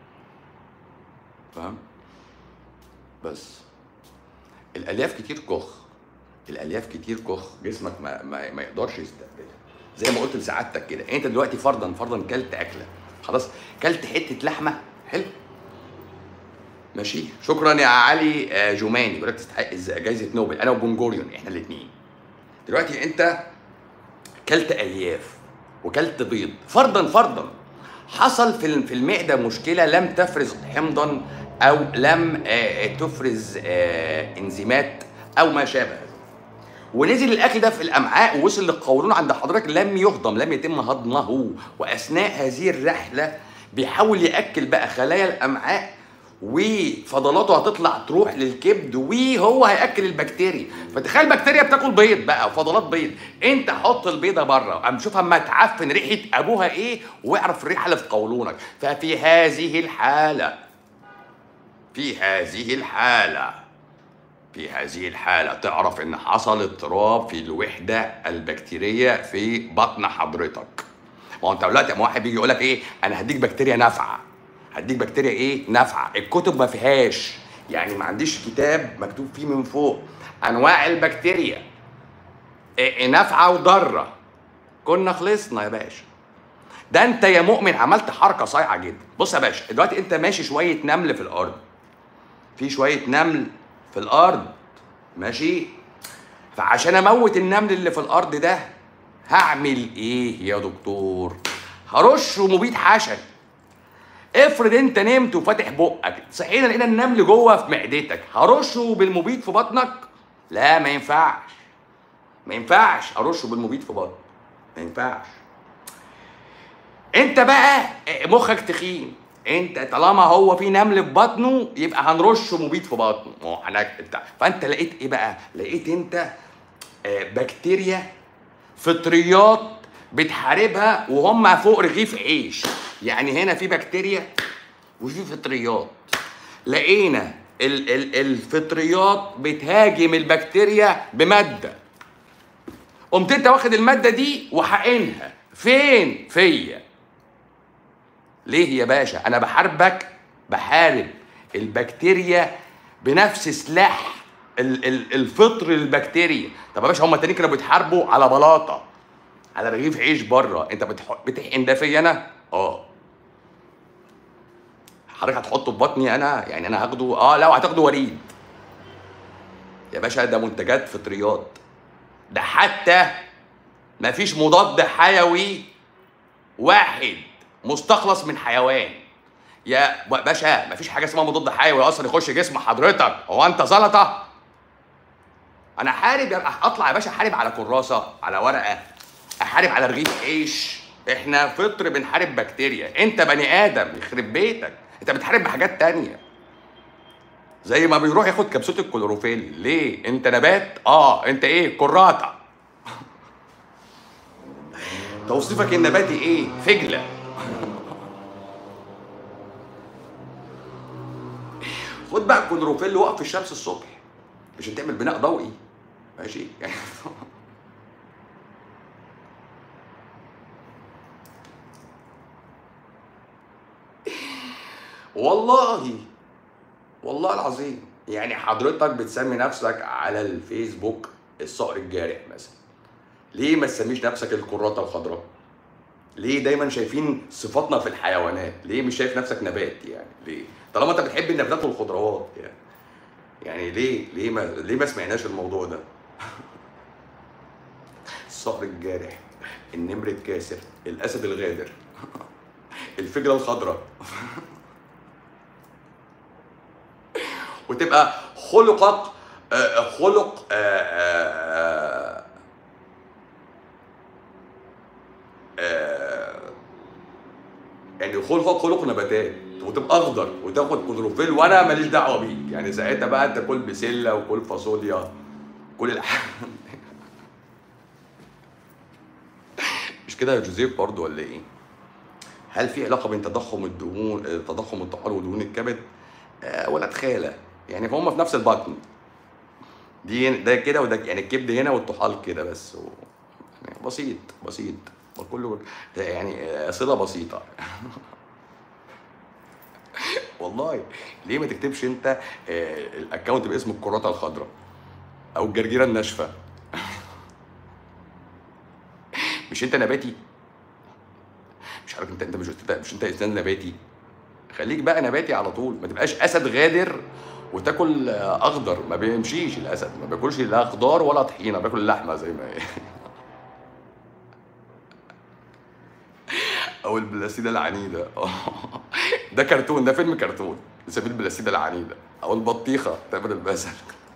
فاهم بس الالياف كتير كخ الالياف كتير كخ جسمك ما, ما, ما يقدرش يستقبلها زي ما قلت لسعادتك كده انت دلوقتي فرضا فرضا كلت اكله خلاص كلت حته لحمه حلو ماشي شكرا يا علي آه، جوماني بيقول لك تستحق إز- جايزه نوبل انا وبنجوريون احنا الاثنين دلوقتي انت كلت الياف وكلت بيض فرضا فرضا حصل في الم- في المعده مشكله لم تفرز حمضا او لم آه، تفرز آه، انزيمات او ما شابه ذلك. ونزل الاكل ده في الامعاء ووصل للقولون عند حضرتك لم يهضم لم يتم هضمه واثناء هذه الرحله بيحاول ياكل بقى خلايا الامعاء وفضلاته هتطلع تروح للكبد وهو هياكل البكتيريا فتخيل البكتيريا بتاكل بيض بقى وفضلات بيض انت حط البيضه بره اما شوفها اما تعفن ريحه ابوها ايه واعرف الريحه اللي في قولونك ففي هذه الحاله في هذه الحاله في هذه الحالة تعرف إن حصل اضطراب في الوحدة البكتيرية في بطن حضرتك. ما هو أنت دلوقتي أما واحد بيجي يقول لك إيه؟ أنا هديك بكتيريا نافعة. هديك بكتيريا إيه؟ نافعة. الكتب ما فيهاش. يعني ما عنديش كتاب مكتوب فيه من فوق أنواع البكتيريا. إيه نافعة وضارة. كنا خلصنا يا باشا. ده أنت يا مؤمن عملت حركة صايعة جدا. بص يا باشا دلوقتي أنت ماشي شوية نمل في الأرض. في شويه نمل في الارض ماشي فعشان اموت النمل اللي في الارض ده هعمل ايه يا دكتور هرش مبيد حشري افرض انت نمت وفاتح بقك صحينا لقينا النمل جوه في معدتك هرشه بالمبيد في بطنك لا ما ينفعش ما ينفعش ارشه بالمبيد في بطنك ما ينفعش انت بقى مخك تخين انت طالما هو في نمل في بطنه يبقى هنرش مبيد في بطنه ما هو انا انت فانت لقيت ايه بقى لقيت انت آه، بكتيريا فطريات بتحاربها وهم فوق رغيف عيش يعني هنا في بكتيريا وفي فطريات لقينا ال- ال- الفطريات بتهاجم البكتيريا بماده قمت انت واخد الماده دي وحقنها فين فيا ليه يا باشا انا بحاربك بحارب البكتيريا بنفس سلاح ال- ال- الفطر للبكتيريا طب يا باشا هم التانيين كانوا بيتحاربوا على بلاطه على رغيف عيش بره انت بتح- بتحقن ده فيا انا اه حضرتك هتحطه في بطني انا يعني انا هاخده اه لا هتاخده وريد يا باشا ده منتجات فطريات ده حتى مفيش مضاد حيوي واحد مستخلص من حيوان يا ب- باشا مفيش حاجه اسمها مضاد حيوي اصلا يخش جسم حضرتك هو انت زلطه انا حارب يا اطلع يا باشا احارب على كراسه على ورقه احارب على رغيف عيش احنا فطر بنحارب بكتيريا انت بني ادم يخرب بيتك انت بتحارب بحاجات تانية زي ما بيروح ياخد كبسوله الكلوروفيل ليه انت نبات اه انت ايه كراته توصيفك النباتي ايه فجله خد بقى الكلوروفيل وقف في الشمس الصبح عشان تعمل بناء ضوئي ماشي يعني والله والله العظيم يعني حضرتك بتسمي نفسك على الفيسبوك الصقر الجارح مثلا ليه ما تسميش نفسك الكراته الخضراء ليه دايما شايفين صفاتنا في الحيوانات ليه مش شايف نفسك نبات يعني ليه طالما انت بتحب النباتات والخضروات يعني يعني ليه ليه ما ليه ما سمعناش الموضوع ده الصقر الجارح النمر الكاسر الاسد الغادر الفجره الخضراء وتبقى خلقك آه، خلق آه، آه، آه، يعني خلقك خلق نباتات وتبقى اخضر وتاخد كلوروفيل وانا ماليش دعوه بيك يعني ساعتها بقى انت كل بسله وكل فاصوليا كل الح... مش كده يا جوزيف برضه ولا ايه؟ هل في علاقه بين تضخم الدهون تضخم الطحال ودهون الكبد؟ آه ولا تخيله يعني هم في نفس البطن دي ده كده وده يعني الكبد هنا والطحال كده بس و... يعني بسيط بسيط كله يعني صله بسيطه والله ليه ما تكتبش انت آه، الاكونت باسم الكرات الخضراء او الجرجيره الناشفه مش انت نباتي مش عارف انت انت مش مش انت انسان نباتي خليك بقى نباتي على طول ما تبقاش اسد غادر وتاكل اخضر ما بيمشيش الاسد ما بياكلش لا خضار ولا طحينه بياكل لحمه زي ما هي او البلاسيده العنيده ده كرتون ده فيلم كرتون سبيل البلاسيده العنيده او البطيخه تامر البزل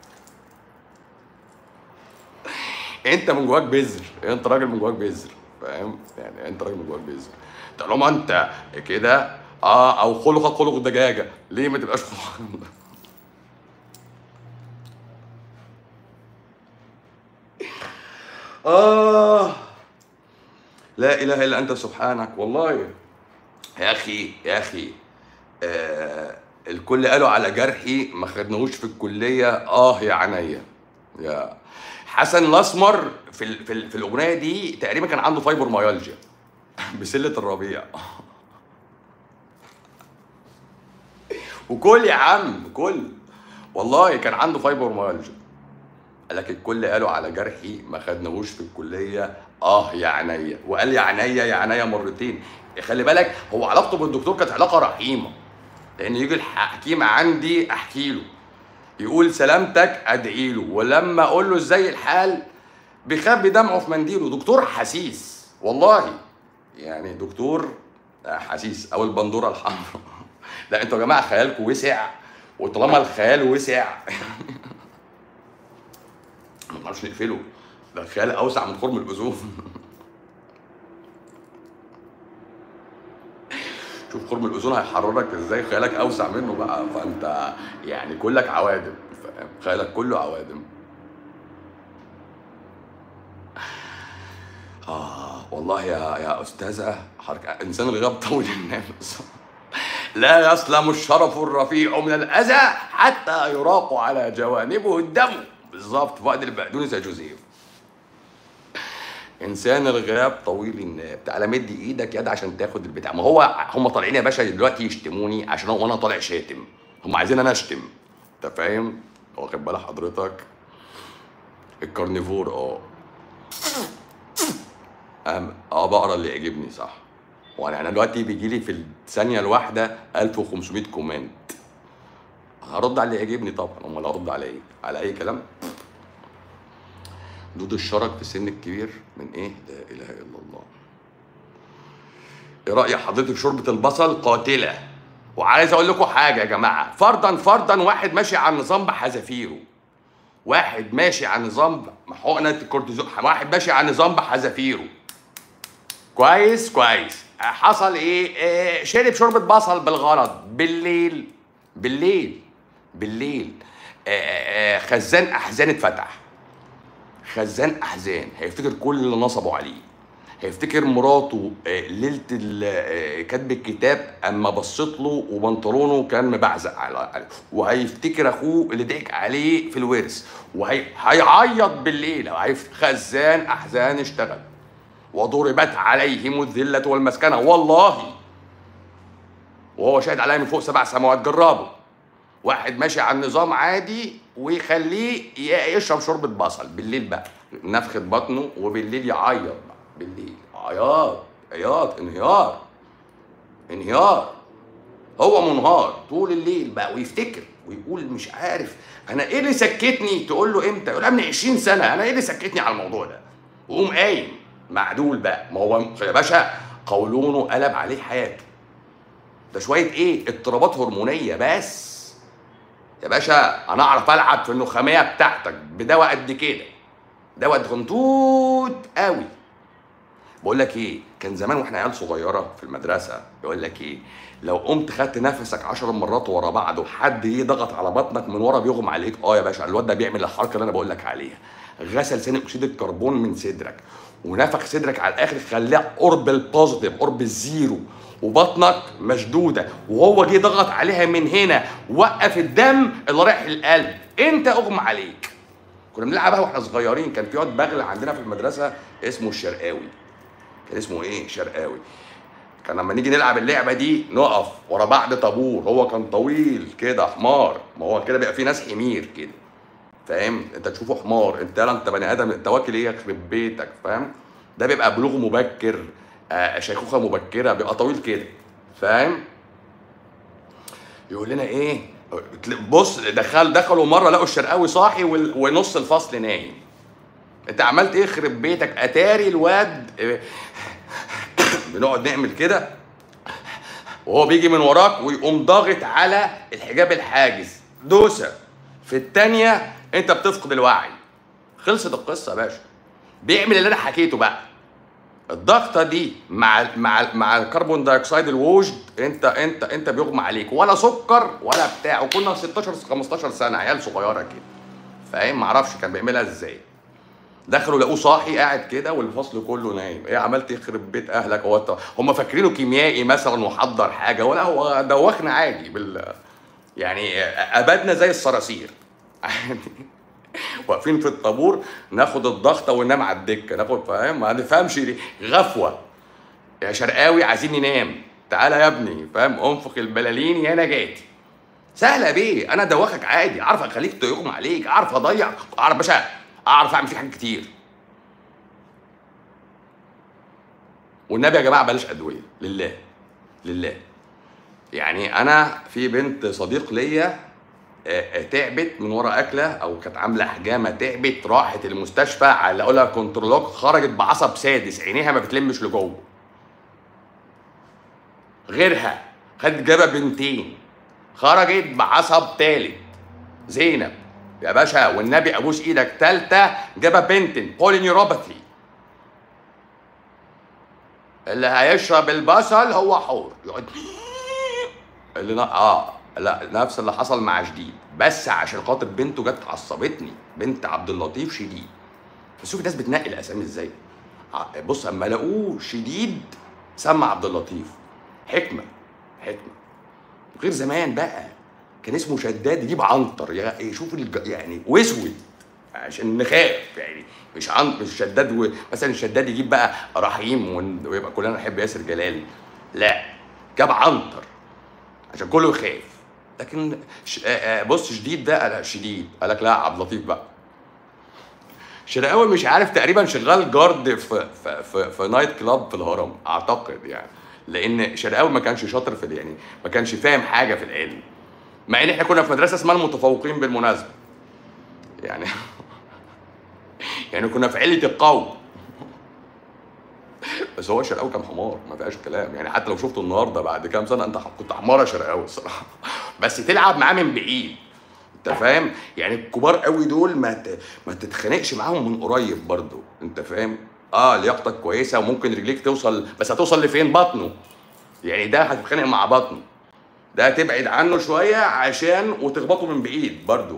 انت من جواك بذر انت راجل من جواك بذر فاهم يعني انت راجل من جواك بذر طالما انت كده اه او خلقك خلق دجاجه ليه ما تبقاش خلق آه لا إله إلا أنت سبحانك والله يا أخي يا أخي آه الكل قالوا على جرحي ما خدناهوش في الكلية آه يا عينيا يا حسن الأسمر في ال في, ال في الأغنية دي تقريبا كان عنده فايبر مايالجيا بسلة الربيع وكل يا عم كل والله كان عنده فايبر مايالجيا قال لك الكل قالوا على جرحي ما خدناهوش في الكليه اه يا عينيا وقال يا عينيا يا عينيا مرتين خلي بالك هو علاقته بالدكتور كانت علاقه رحيمه لان يجي الحكيم عندي احكي له يقول سلامتك ادعي له ولما اقول له ازاي الحال بيخبي دمعه في منديله دكتور حسيس والله يعني دكتور حسيس او البندوره الحمراء لا انتوا يا جماعه خيالكم وسع وطالما الخيال وسع ما نعرفش نقفله ده الخيال اوسع من خرم الاذون شوف خرم الاذون هيحررك ازاي خيالك اوسع منه بقى فانت يعني كلك عوادم فاهم خيالك كله عوادم اه والله يا يا استاذه حركة انسان الغاب طول النفس لا يسلم الشرف الرفيع من الاذى حتى يراق على جوانبه الدم بالظبط فؤاد البقدونس يا جوزيف انسان الغاب طويل الناب تعالى مد ايدك يد عشان تاخد البتاع ما هو هم طالعين يا باشا دلوقتي يشتموني عشان هو انا طالع شاتم هم عايزين انا اشتم انت فاهم واخد بال حضرتك الكارنيفور اه اه بقرا اللي يعجبني صح وانا انا دلوقتي بيجي لي في الثانيه الواحده 1500 كومنت هرد على اللي يعجبني طبعا امال هرد على ايه على اي كلام دود الشرج في السن الكبير من ايه لا اله الا الله ايه راي حضرتك شوربه البصل قاتله وعايز اقول لكم حاجه يا جماعه فرضا فرضا واحد ماشي على النظام بحذافيره واحد ماشي على نظام حقنه الكورتيزون واحد ماشي على نظام بحذافيره كويس كويس حصل ايه, إيه شرب شوربه بصل بالغلط بالليل بالليل بالليل آه، آه، آه، خزان احزان اتفتح خزان احزان هيفتكر كل اللي نصبوا عليه هيفتكر مراته ليله كتب الكتاب اما بصت له وبنطلونه كان مبعزق عليه وهيفتكر اخوه اللي ضحك عليه في الورث وهيعيط بالليل خزان احزان اشتغل وضربت عليهم الذله والمسكنه والله وهو شاهد عليها من فوق سبع سماوات جربوا واحد ماشي على النظام عادي ويخليه يشرب شوربه بصل بالليل بقى نفخه بطنه وبالليل يعيط بقى بالليل عياط عياط انهيار انهيار هو منهار طول الليل بقى ويفتكر ويقول مش عارف انا ايه اللي سكتني تقول له امتى يقول من 20 سنه انا ايه اللي سكتني على الموضوع ده وقوم قايم معدول بقى ما هو يا باشا قولونه قلب عليه حياته ده شويه ايه اضطرابات هرمونيه بس يا باشا انا اعرف العب في النخاميه بتاعتك بدواء قد كده دواء غنطوط قوي بقول لك ايه كان زمان واحنا عيال صغيره في المدرسه يقول لك ايه لو قمت خدت نفسك 10 مرات ورا بعض وحد ايه ضغط على بطنك من ورا بيغمى عليك اه يا باشا الواد ده بيعمل الحركه اللي انا بقول لك عليها غسل ثاني اكسيد الكربون من صدرك ونفخ صدرك على الاخر خلاه قرب البوزيتيف قرب الزيرو وبطنك مشدوده وهو جه ضغط عليها من هنا وقف الدم اللي رايح القلب انت اغمى عليك كنا بنلعبها واحنا صغيرين كان في واد بغل عندنا في المدرسه اسمه الشرقاوي كان اسمه ايه شرقاوي كان لما نيجي نلعب اللعبه دي نقف ورا بعض طابور هو كان طويل كده حمار ما هو كده بيبقى في ناس حمير كده فاهم انت تشوفه حمار انت لا انت بني ادم انت واكل ايه يخرب بيتك فاهم ده بيبقى بلوغ مبكر آه شيخوخه مبكره بيبقى طويل كده فاهم يقول لنا ايه بص دخل دخلوا مره لقوا الشرقاوي صاحي وال- ونص الفصل نايم انت عملت ايه يخرب بيتك اتاري الواد بنقعد نعمل كده وهو بيجي من وراك ويقوم ضاغط على الحجاب الحاجز دوسه في الثانيه انت بتفقد الوعي خلصت القصه يا باشا بيعمل اللي انا حكيته بقى الضغطه دي مع مع مع الكربون دايوكسيد الوجد انت انت انت بيغمى عليك ولا سكر ولا بتاع وكنا 16 15 سنه عيال صغيره كده فاهم معرفش كان بيعملها ازاي دخلوا لقوه صاحي قاعد كده والفصل كله نايم ايه عملت يخرب بيت اهلك هو انت هم فاكرينه كيميائي مثلا وحضر حاجه ولا هو دوخنا عادي بال يعني ابدنا زي الصراصير واقفين في الطابور ناخد الضغطه وننام على الدكه ناخد فاهم ما نفهمش ليه غفوه يا شرقاوي عايزين ننام تعالى يا ابني فاهم انفخ البلالين يا نجاتي سهله بيه انا دوخك عادي اعرف اخليك تغمى عليك اعرف اضيع اعرف باشا اعرف اعمل فيك حاجات كتير والنبي يا جماعه بلاش ادويه لله لله يعني انا في بنت صديق ليا آه، آه، تعبت من ورا اكله او كانت عامله حجامه تعبت راحت المستشفى على لها كنترولوج خرجت بعصب سادس عينيها ما بتلمش لجوه غيرها خدت جابه بنتين خرجت بعصب تالت زينب يا باشا والنبي ابوس ايدك تالتة جابه بنتن بولينيوروباثي اللي هيشرب البصل هو حور يقعد اللي ن... اه لا نفس اللي حصل مع شديد بس عشان خاطر بنته جت عصبتني بنت عبد اللطيف شديد بس شوف الناس بتنقي الاسامي ازاي ع- بص اما لقوه شديد سمى عبد اللطيف حكمه حكمه غير زمان بقى كان اسمه شداد يجيب عنتر يا- يشوف الج... يعني واسود عشان نخاف يعني مش عن مش شداد و... مثلا شداد يجيب بقى رحيم ون- ويبقى كلنا نحب ياسر جلال لا جاب عنتر عشان كله يخاف لكن ش... آه، آه، بص شديد ده لا شديد قال لك لا عبد اللطيف بقى شرقاوي مش عارف تقريبا شغال جارد في في في, في نايت كلاب في الهرم اعتقد يعني لان شرقاوي ما كانش شاطر في ال- يعني ما كانش فاهم حاجه في العلم مع ان احنا كنا في مدرسه اسمها المتفوقين بالمناسبه يعني يعني كنا في عله القوم بس هو شرقاوي كان حمار ما فيهاش كلام يعني حتى لو شفته النهارده بعد كام سنه انت كنت حمار يا شرقاوي الصراحه بس تلعب معاه من بعيد انت فاهم يعني الكبار قوي دول ما ت... ما تتخانقش معاهم من قريب برضو انت فاهم اه لياقتك كويسه وممكن رجليك توصل بس هتوصل لفين بطنه يعني ده هتتخانق مع بطنه ده تبعد عنه شويه عشان وتخبطه من بعيد برضو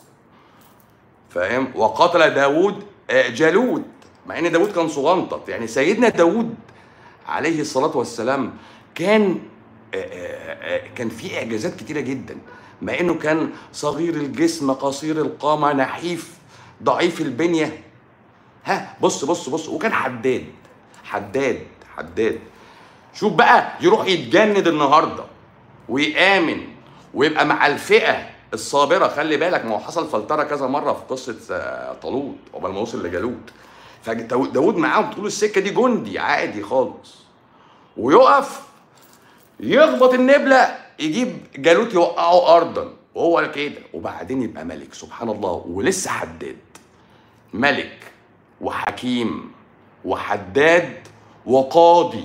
فاهم وقتل داود آه، جالوت مع ان داود كان صغنطط يعني سيدنا داود عليه الصلاه والسلام كان آه، آه، آه، كان في اعجازات كتيره جدا مع انه كان صغير الجسم قصير القامه نحيف ضعيف البنيه ها بص بص بص وكان حداد حداد حداد شوف بقى يروح يتجند النهارده ويآمن ويبقى مع الفئة الصابرة خلي بالك ما هو حصل فلترة كذا مرة في قصة آه، طالوت قبل ما وصل لجالوت فداود معاهم طول السكة دي جندي عادي خالص ويقف يخبط النبلة يجيب جالوت يوقعه أرضا وهو كده وبعدين يبقى ملك سبحان الله ولسه حداد ملك وحكيم وحداد وقاضي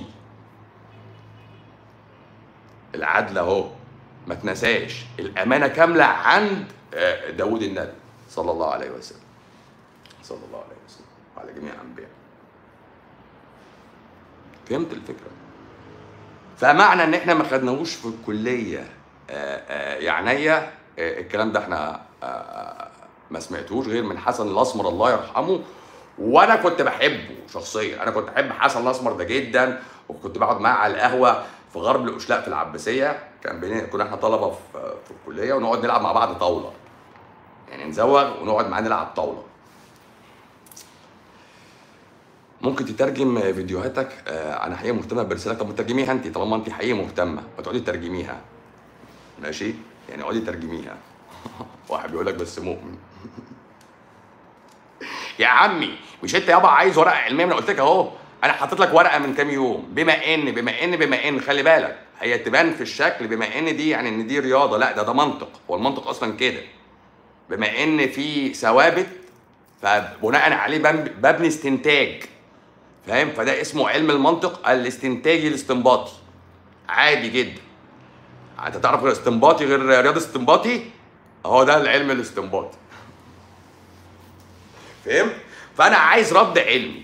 العدل اهو ما تنساش الامانه كامله عند آه، داود النبي صلى الله عليه وسلم صلى الله عليه وسلم وعلى جميع الانبياء فهمت الفكره فمعنى ان احنا ما خدناهوش في الكليه آه، آه، يعنيا آه، الكلام ده احنا آه، ما سمعتوش غير من حسن الاسمر الله يرحمه وانا كنت بحبه شخصيا انا كنت بحب حسن الاسمر ده جدا وكنت بقعد معاه على القهوه في غرب الاشلاء في العباسيه كان بينا كنا احنا طلبه في في الكليه ونقعد نلعب مع بعض طاوله يعني نزوغ ونقعد معاه نلعب طاوله ممكن تترجم فيديوهاتك آه، انا حقيقه مهتمه برسالتك طب ما ترجميها انت طالما انت حقيقه مهتمه ما تقعدي ترجميها ماشي يعني اقعدي ترجميها واحد بيقول لك بس مؤمن يا عمي مش انت يابا عايز ورقه علميه ما انا قلت لك اهو انا حاطط لك ورقه من كام يوم بما ان بما ان بما ان خلي بالك هي تبان في الشكل بما ان دي يعني ان دي رياضه لا ده ده منطق هو المنطق اصلا كده بما ان في ثوابت فبناء عليه بن- ببني استنتاج فاهم فده اسمه علم المنطق الاستنتاجي الاستنباطي عادي جدا انت تعرف غير استنباطي غير رياضه استنباطي اهو ده العلم الاستنباطي فهمت فانا عايز رد علمي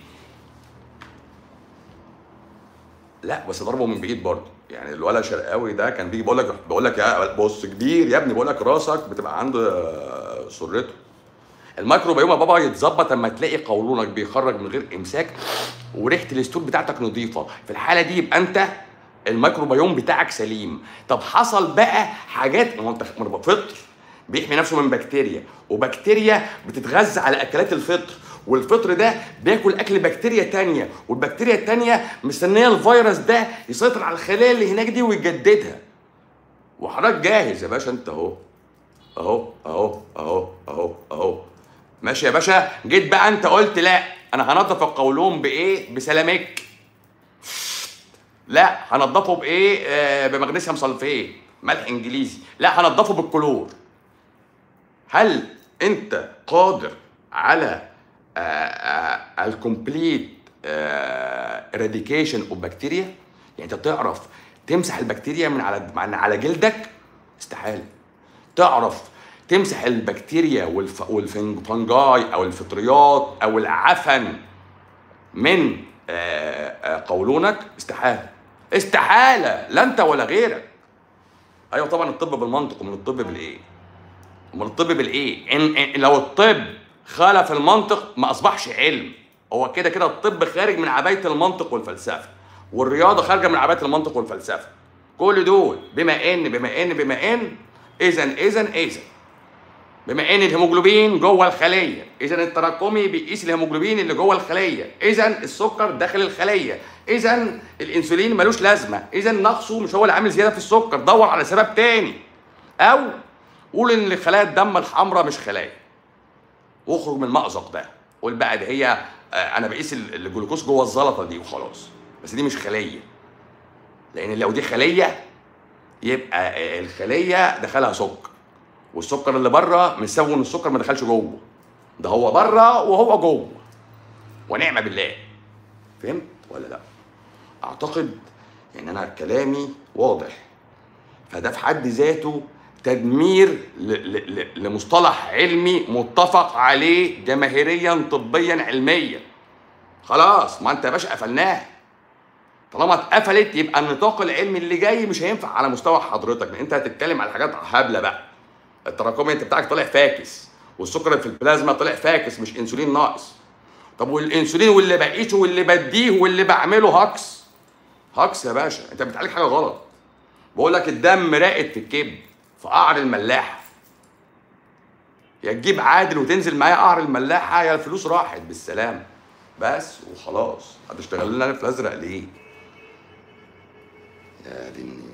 لا بس ضربه من بعيد برضه يعني الولد شرقاوي ده كان بيجي بقول لك بقول لك يا بص كبير يا ابني بقول لك راسك بتبقى عند آه، سرته الميكروبيوم يا بابا يتظبط اما تلاقي قولونك بيخرج من غير امساك وريحه الاستول بتاعتك نظيفه في الحاله دي يبقى انت الميكروبيوم بتاعك سليم طب حصل بقى حاجات ما هو انت ما هو فطر بيحمي نفسه من بكتيريا وبكتيريا بتتغذى على اكلات الفطر والفطر ده بياكل اكل بكتيريا تانية والبكتيريا التانية مستنيه الفيروس ده يسيطر على الخلايا اللي هناك دي ويجددها وحضرتك جاهز يا باشا انت اهو اهو اهو اهو اهو اهو ماشي يا باشا جيت بقى انت قلت لا انا هنضف القولون بايه بسلامك لا هنضفه بايه آه بمغنيسيوم صلفيه ملح انجليزي لا هنضفه بالكلور هل انت قادر على الكومبليت اراديكيشن اوف بكتيريا يعني انت تعرف تمسح البكتيريا من على من على جلدك استحاله تعرف تمسح البكتيريا والف... والفنجاي او الفطريات او العفن من آه، آه، قولونك استحاله استحاله لا انت ولا غيرك ايوه طبعا الطب بالمنطق ومن الطب بالايه امال الطب بالايه إن, إن لو الطب خالف المنطق ما اصبحش علم هو كده كده الطب خارج من عبايه المنطق والفلسفه والرياضه خارجه من عبايه المنطق والفلسفه كل دول بما ان بما ان بما ان اذا اذا اذا بما ان الهيموجلوبين جوه الخليه اذا التراكمي بيقيس الهيموجلوبين اللي جوه الخليه اذا السكر داخل الخليه اذا الانسولين ملوش لازمه اذا نقصه مش هو اللي عامل زياده في السكر دور على سبب تاني او قول ان خلايا الدم الحمراء مش خلايا واخرج من المأزق ده قول بقى ده هي آه، انا بقيس ال- الجلوكوز جوه الزلطه دي وخلاص بس دي مش خليه لان لو دي خليه يبقى آه، الخليه دخلها سكر والسكر اللي بره مش سبب ان السكر ما دخلش جوه ده هو بره وهو جوه ونعم بالله فهمت ولا لا اعتقد ان انا كلامي واضح فده في حد ذاته تدمير ل- ل- ل- لمصطلح علمي متفق عليه جماهيريا طبيا علميا خلاص ما انت يا باشا قفلناه طالما اتقفلت يبقى النطاق العلمي اللي جاي مش هينفع على مستوى حضرتك لان انت هتتكلم على حاجات هبله بقى التراكمي انت بتاعك طالع فاكس والسكر اللي في البلازما طلع فاكس مش انسولين ناقص طب والانسولين واللي بقيته واللي بديه واللي بعمله هكس هكس يا باشا انت بتعالج حاجه غلط بقول لك الدم راقد في الكبد في قعر الملاحه يا تجيب عادل وتنزل معايا قعر الملاحه يا الفلوس راحت بالسلام بس وخلاص هتشتغل لنا في الازرق ليه؟ يا دي النيلة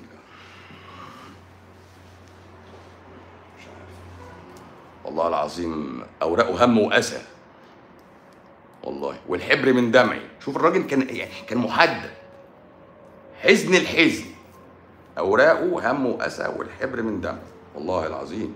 مش عارف والله العظيم اوراقه هم واسى والله والحبر من دمعي شوف الراجل كان يعني كان محدد حزن الحزن اوراقه هم واسى والحبر من دمعي والله العظيم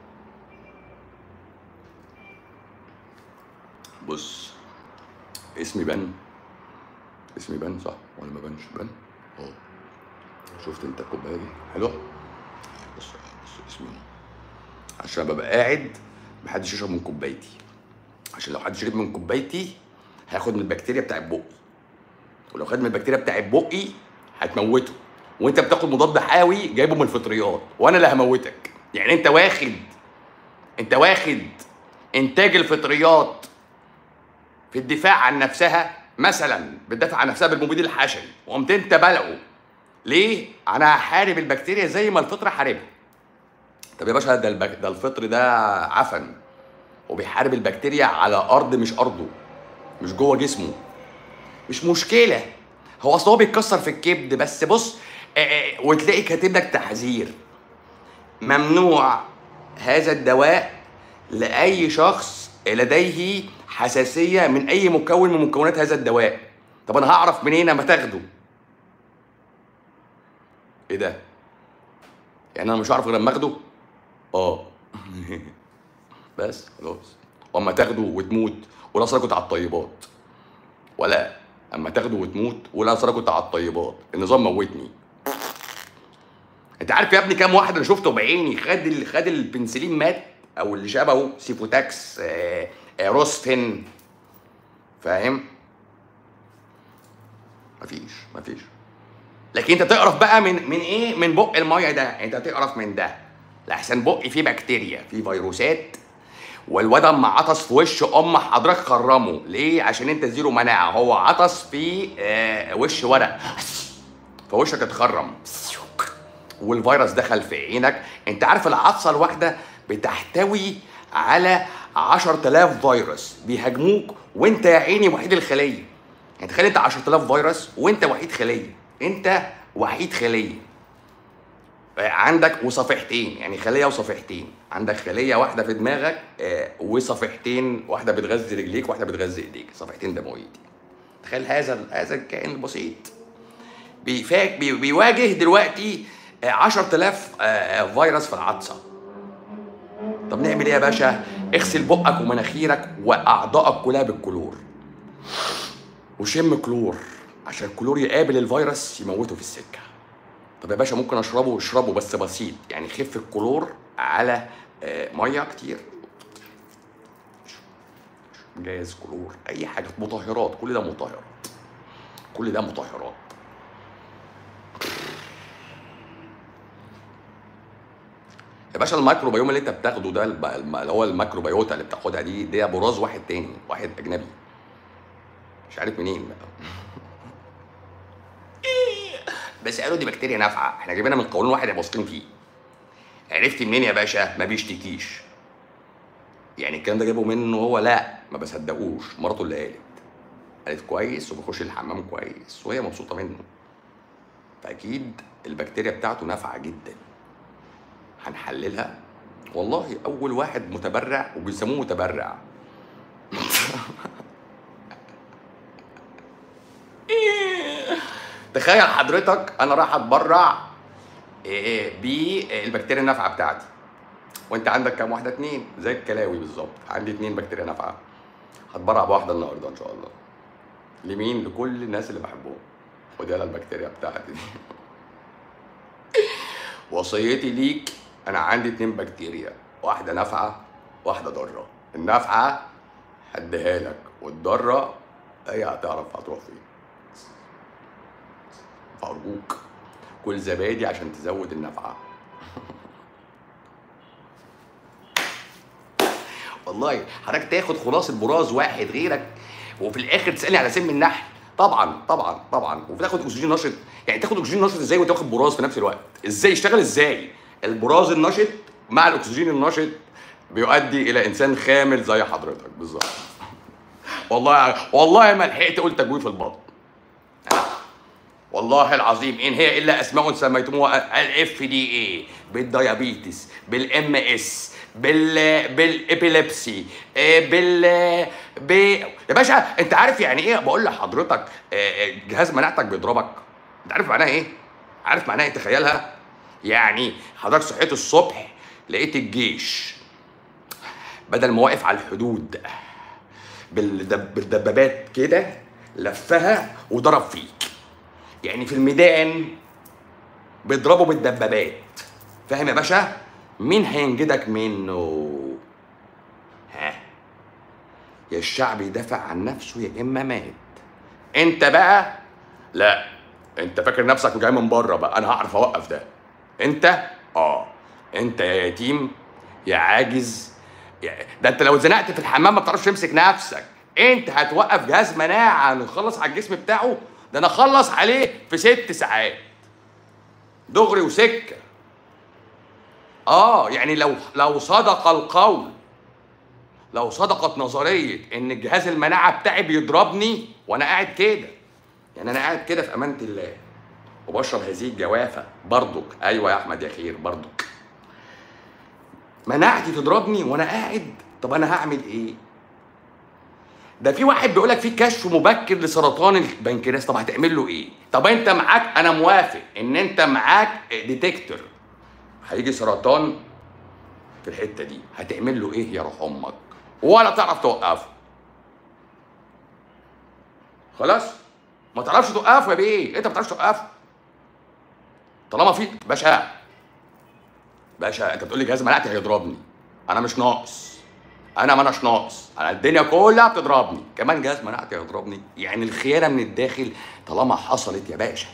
بص اسمي بن اسمي بن صح ولا ما بنش بن اه شفت انت الكوبايه دي حلوه بص بص اسمي عشان ببقى قاعد محدش يشرب من كوبايتي عشان لو حد شرب من كوبايتي هياخد من البكتيريا بتاع بقي ولو خد من البكتيريا بتاعت بقي هتموته وانت بتاخد مضاد حيوي جايبه من الفطريات وانا اللي هموتك يعني انت واخد انت واخد انتاج الفطريات في الدفاع عن نفسها مثلا بتدافع عن نفسها بالمبيد الحشري وقمت انت بلعه ليه؟ انا هحارب البكتيريا زي ما الفطر حاربها طب يا باشا ده البك... ده الفطر ده عفن وبيحارب البكتيريا على ارض مش ارضه مش جوه جسمه مش مشكله هو اصل هو بيتكسر في الكبد بس بص آه، آه، وتلاقي كاتب لك تحذير ممنوع هذا الدواء لاي شخص لديه حساسيه من اي مكون من مكونات هذا الدواء طب انا هعرف منين اما تاخده ايه ده يعني انا مش هعرف غير لما اخده اه بس خلاص واما تاخده وتموت ولا اصل أنا كنت على الطيبات ولا اما تاخده وتموت ولا اصل أنا كنت على الطيبات النظام موتني انت عارف يا ابني كام واحد انا شفته بعيني خد ال... خد البنسلين مات او اللي شبهه سيفوتاكس آه... آه... روستين فاهم مفيش مفيش لكن انت تقرف بقى من من ايه من بق الميه ده انت تقرف من ده لحسن بقي فيه بكتيريا فيه فيروسات والواد اما عطس في وش ام حضرتك خرمه ليه عشان انت زيرو مناعه هو عطس في آه وش ورق فوشك اتخرم والفيروس دخل في عينك انت عارف العطسه الواحده بتحتوي على 10000 فيروس بيهاجموك وانت يا عيني وحيد الخليه يعني تخيل انت 10000 فيروس وانت وحيد خليه انت وحيد خليه عندك وصفيحتين يعني خليه وصفيحتين عندك خليه واحده في دماغك آه، وصفيحتين واحده بتغذي رجليك واحده بتغذي ايديك صفيحتين دمويه تخيل هذا هذا الكائن البسيط بيفاك بي- بيواجه دلوقتي آه، 10000 آه، فيروس في العطسه طب نعمل ايه يا باشا اغسل بقك ومناخيرك واعضائك كلها بالكلور وشم كلور عشان الكلور يقابل الفيروس يموته في السكه طب يا باشا ممكن اشربه اشربه بس بسيط يعني خف الكلور على آه، ميه كتير جاز كلور اي حاجه مطهرات كل ده مطهرات كل ده مطهرات يا باشا الميكروبيوم اللي انت بتاخده ده الب- الم- اللي هو الميكروبيوتا اللي بتاخدها دي دي براز واحد تاني واحد اجنبي مش عارف منين بقى بس قالوا دي بكتيريا نافعه احنا جايبينها من قولون واحد واثقين فيه عرفت منين يا باشا ما بيشتكيش يعني الكلام ده جابه منه هو لا ما بصدقوش مراته اللي قالت قالت كويس وبيخش الحمام كويس وهي مبسوطه منه فاكيد البكتيريا بتاعته نافعه جدا هنحللها والله اول واحد متبرع وبيسموه متبرع تخيل حضرتك انا رايح اتبرع إيه، بالبكتيريا النافعه بتاعتي وانت عندك كام واحده اتنين زي الكلاوي بالظبط عندي اتنين بكتيريا نافعه هتبرع بواحده النهارده ان شاء الله لمين لكل الناس اللي بحبهم ودي انا البكتيريا بتاعتي دي وصيتي ليك انا عندي اتنين بكتيريا واحده نافعه واحده ضاره النافعه هديها لك والضاره هي هتعرف هتروح فين فارجوك كل زبادي عشان تزود النفعه والله حضرتك تاخد خلاصه براز واحد غيرك وفي الاخر تسالني على سم النحل طبعا طبعا طبعا وفي تاخد اكسجين نشط يعني تاخد اكسجين نشط ازاي وانت واخد براز في نفس الوقت ازاي يشتغل ازاي البراز النشط مع الاكسجين النشط بيؤدي الى انسان خامل زي حضرتك بالظبط والله والله ما لحقت قلت تجويف في البطن والله العظيم ان هي الا اسماء سميتموها الاف دي اي بالديابيتس بالام اس بال بالابيليبسي إيه، بال ب يا باشا انت عارف يعني ايه بقول لحضرتك آه، آه، جهاز مناعتك بيضربك انت عارف معناها ايه عارف معناها ايه تخيلها يعني حضرتك صحيت الصبح لقيت الجيش بدل ما واقف على الحدود بالدب... بالدبابات كده لفها وضرب فيك يعني في الميدان بيضربوا بالدبابات فاهم يا باشا مين هينجدك منه ها يا الشعب يدافع عن نفسه يا اما مات انت بقى لا انت فاكر نفسك جاي من بره بقى انا هعرف اوقف ده انت اه انت يا يتيم يا عاجز يا- ده انت لو اتزنقت في الحمام ما بتعرفش تمسك نفسك انت هتوقف جهاز مناعه نخلص على الجسم بتاعه ده انا اخلص عليه في ست ساعات دغري وسكه اه يعني لو لو صدق القول لو صدقت نظريه ان الجهاز المناعه بتاعي بيضربني وانا قاعد كده يعني انا قاعد كده في امانه الله وبشرب هذه الجوافه برضك ايوه يا احمد يا خير برضك مناعتي تضربني وانا قاعد طب انا هعمل ايه ده في واحد بيقول لك في كشف مبكر لسرطان البنكرياس طب هتعمل له ايه طب انت معاك انا موافق ان انت معاك ديتكتور هيجي سرطان في الحته دي هتعمل له ايه يا روح امك ولا تعرف توقفه خلاص ما تعرفش توقفه يا بيه انت ما تعرفش توقفه طالما في باشا باشا انت بتقول لي جهاز مناعتي هيضربني انا مش ناقص انا ما اناش ناقص انا الدنيا كلها بتضربني كمان جهاز مناعتي هيضربني يعني الخيانه من الداخل طالما حصلت يا باشا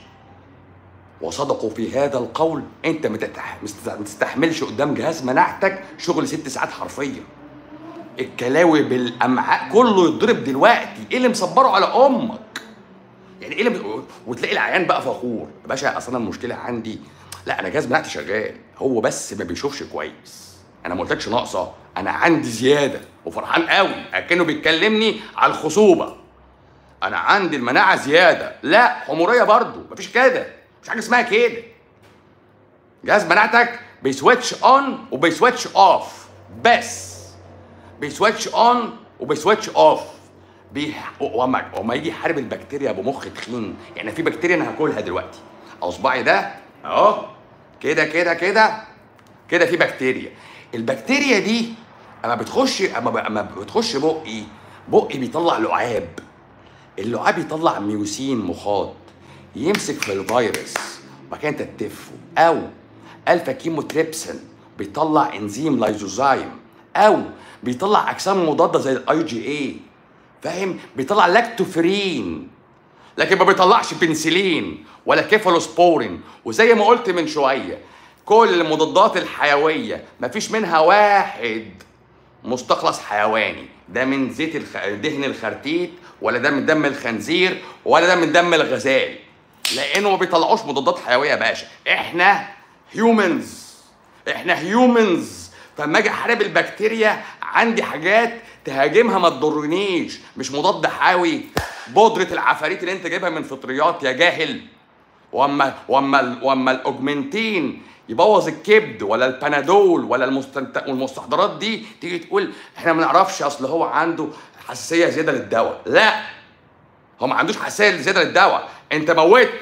وصدقوا في هذا القول انت ما تتح- ما تستحملش قدام جهاز مناعتك شغل ست ساعات حرفيا الكلاوي بالامعاء كله يتضرب دلوقتي ايه اللي مصبره على امك يعني ايه اللي ب... وتلاقي العيان بقى فخور يا باشا اصل انا المشكله عندي لا انا جهاز مناعتي شغال هو بس ما بيشوفش كويس انا ما قلتلكش ناقصه انا عندي زياده وفرحان قوي اكنه بيتكلمني على الخصوبه انا عندي المناعه زياده لا حموريه برضو مفيش كده مش حاجه اسمها كده جهاز مناعتك بيسويتش اون وبيسويتش اوف بس بيسويتش اون وبيسويتش اوف بي... وما وما يجي يحارب البكتيريا بمخ تخين يعني في بكتيريا انا هاكلها دلوقتي اصبعي ده اهو كده كده كده كده في بكتيريا البكتيريا دي اما بتخش اما ب- اما بتخش بقي بقي بيطلع لعاب اللعاب يطلع ميوسين مخاط يمسك في الفيروس وبعد كده انت تتفه او الفا كيموتريبسين بيطلع انزيم لايزوزايم او بيطلع اجسام مضاده زي الاي جي اي فاهم بيطلع لاكتوفرين لكن ما بيطلعش بنسلين ولا كيفالوسبورين وزي ما قلت من شويه كل المضادات الحيويه مفيش منها واحد مستخلص حيواني ده من زيت الخ... دهن الخرتيت ولا ده من دم الخنزير ولا ده من دم الغزال لانه ما بيطلعوش مضادات حيويه يا باشا احنا هيومنز احنا هيومنز فلما اجي احارب البكتيريا عندي حاجات تهاجمها ما تضرنيش مش مضاد حيوي بودره العفاريت اللي انت جايبها من فطريات يا جاهل واما واما ال- واما الاوجمنتين يبوظ الكبد ولا البنادول ولا المستنت... والمستحضرات دي تيجي تقول احنا ما نعرفش اصل هو عنده حساسيه زياده للدواء لا هو ما عندوش حساسيه زياده للدواء انت موته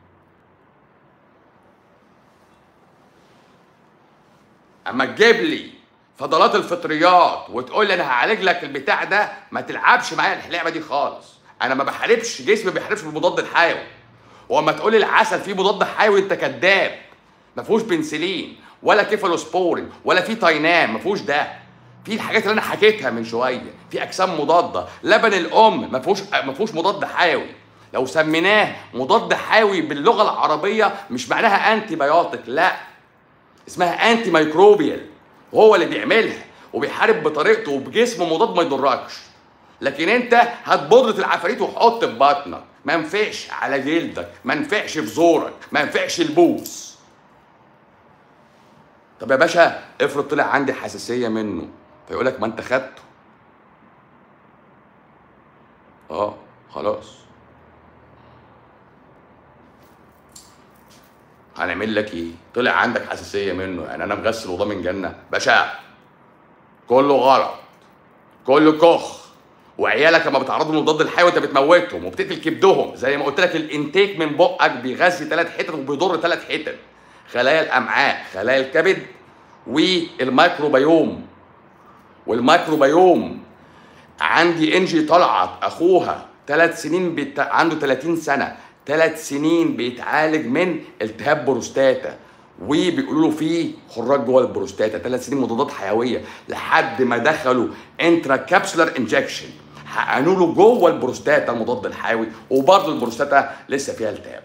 اما تجيب لي فضلات الفطريات وتقول لي انا هعالج لك البتاع ده ما تلعبش معايا اللعبه دي خالص انا ما بحاربش جسمي ما بيحاربش بالمضاد الحيوي واما تقول لي العسل فيه مضاد حيوي انت كذاب ما فيهوش بنسلين ولا كيفالوسبورين ولا فيه تاينام ما فيهوش ده في الحاجات اللي انا حكيتها من شويه في اجسام مضاده لبن الام ما فيهوش ما فيهوش مضاد حيوي لو سميناه مضاد حيوي باللغه العربيه مش معناها انتي بايوتيك لا اسمها انتي ميكروبيال هو اللي بيعملها وبيحارب بطريقته وبجسم مضاد ما يضركش لكن انت هات بودره العفاريت وحط في بطنك ما ينفعش على جلدك ما ينفعش في زورك ما ينفعش البوس طب يا باشا افرض طلع عندي حساسيه منه فيقول لك ما انت خدته اه خلاص هنعمل لك ايه طلع عندك حساسيه منه يعني انا مغسل وضامن من جنه باشا كله غلط كله كخ وعيالك لما بتعرضهم للمضاد الحيوي انت بتموتهم وبتقتل كبدهم زي ما قلت لك الانتيك من بقك بيغذي ثلاث حتت وبيضر ثلاث حتت خلايا الامعاء خلايا الكبد والميكروبيوم والميكروبيوم عندي انجي طلعت اخوها ثلاث سنين بيت... عنده 30 سنه ثلاث سنين بيتعالج من التهاب بروستاتا وبيقولوا له في خراج جوه البروستاتا ثلاث سنين مضادات حيويه لحد ما دخلوا انترا كابسولار انجكشن حقنوا له جوه البروستاتا المضاد الحيوي وبرضه البروستاتا لسه فيها التهاب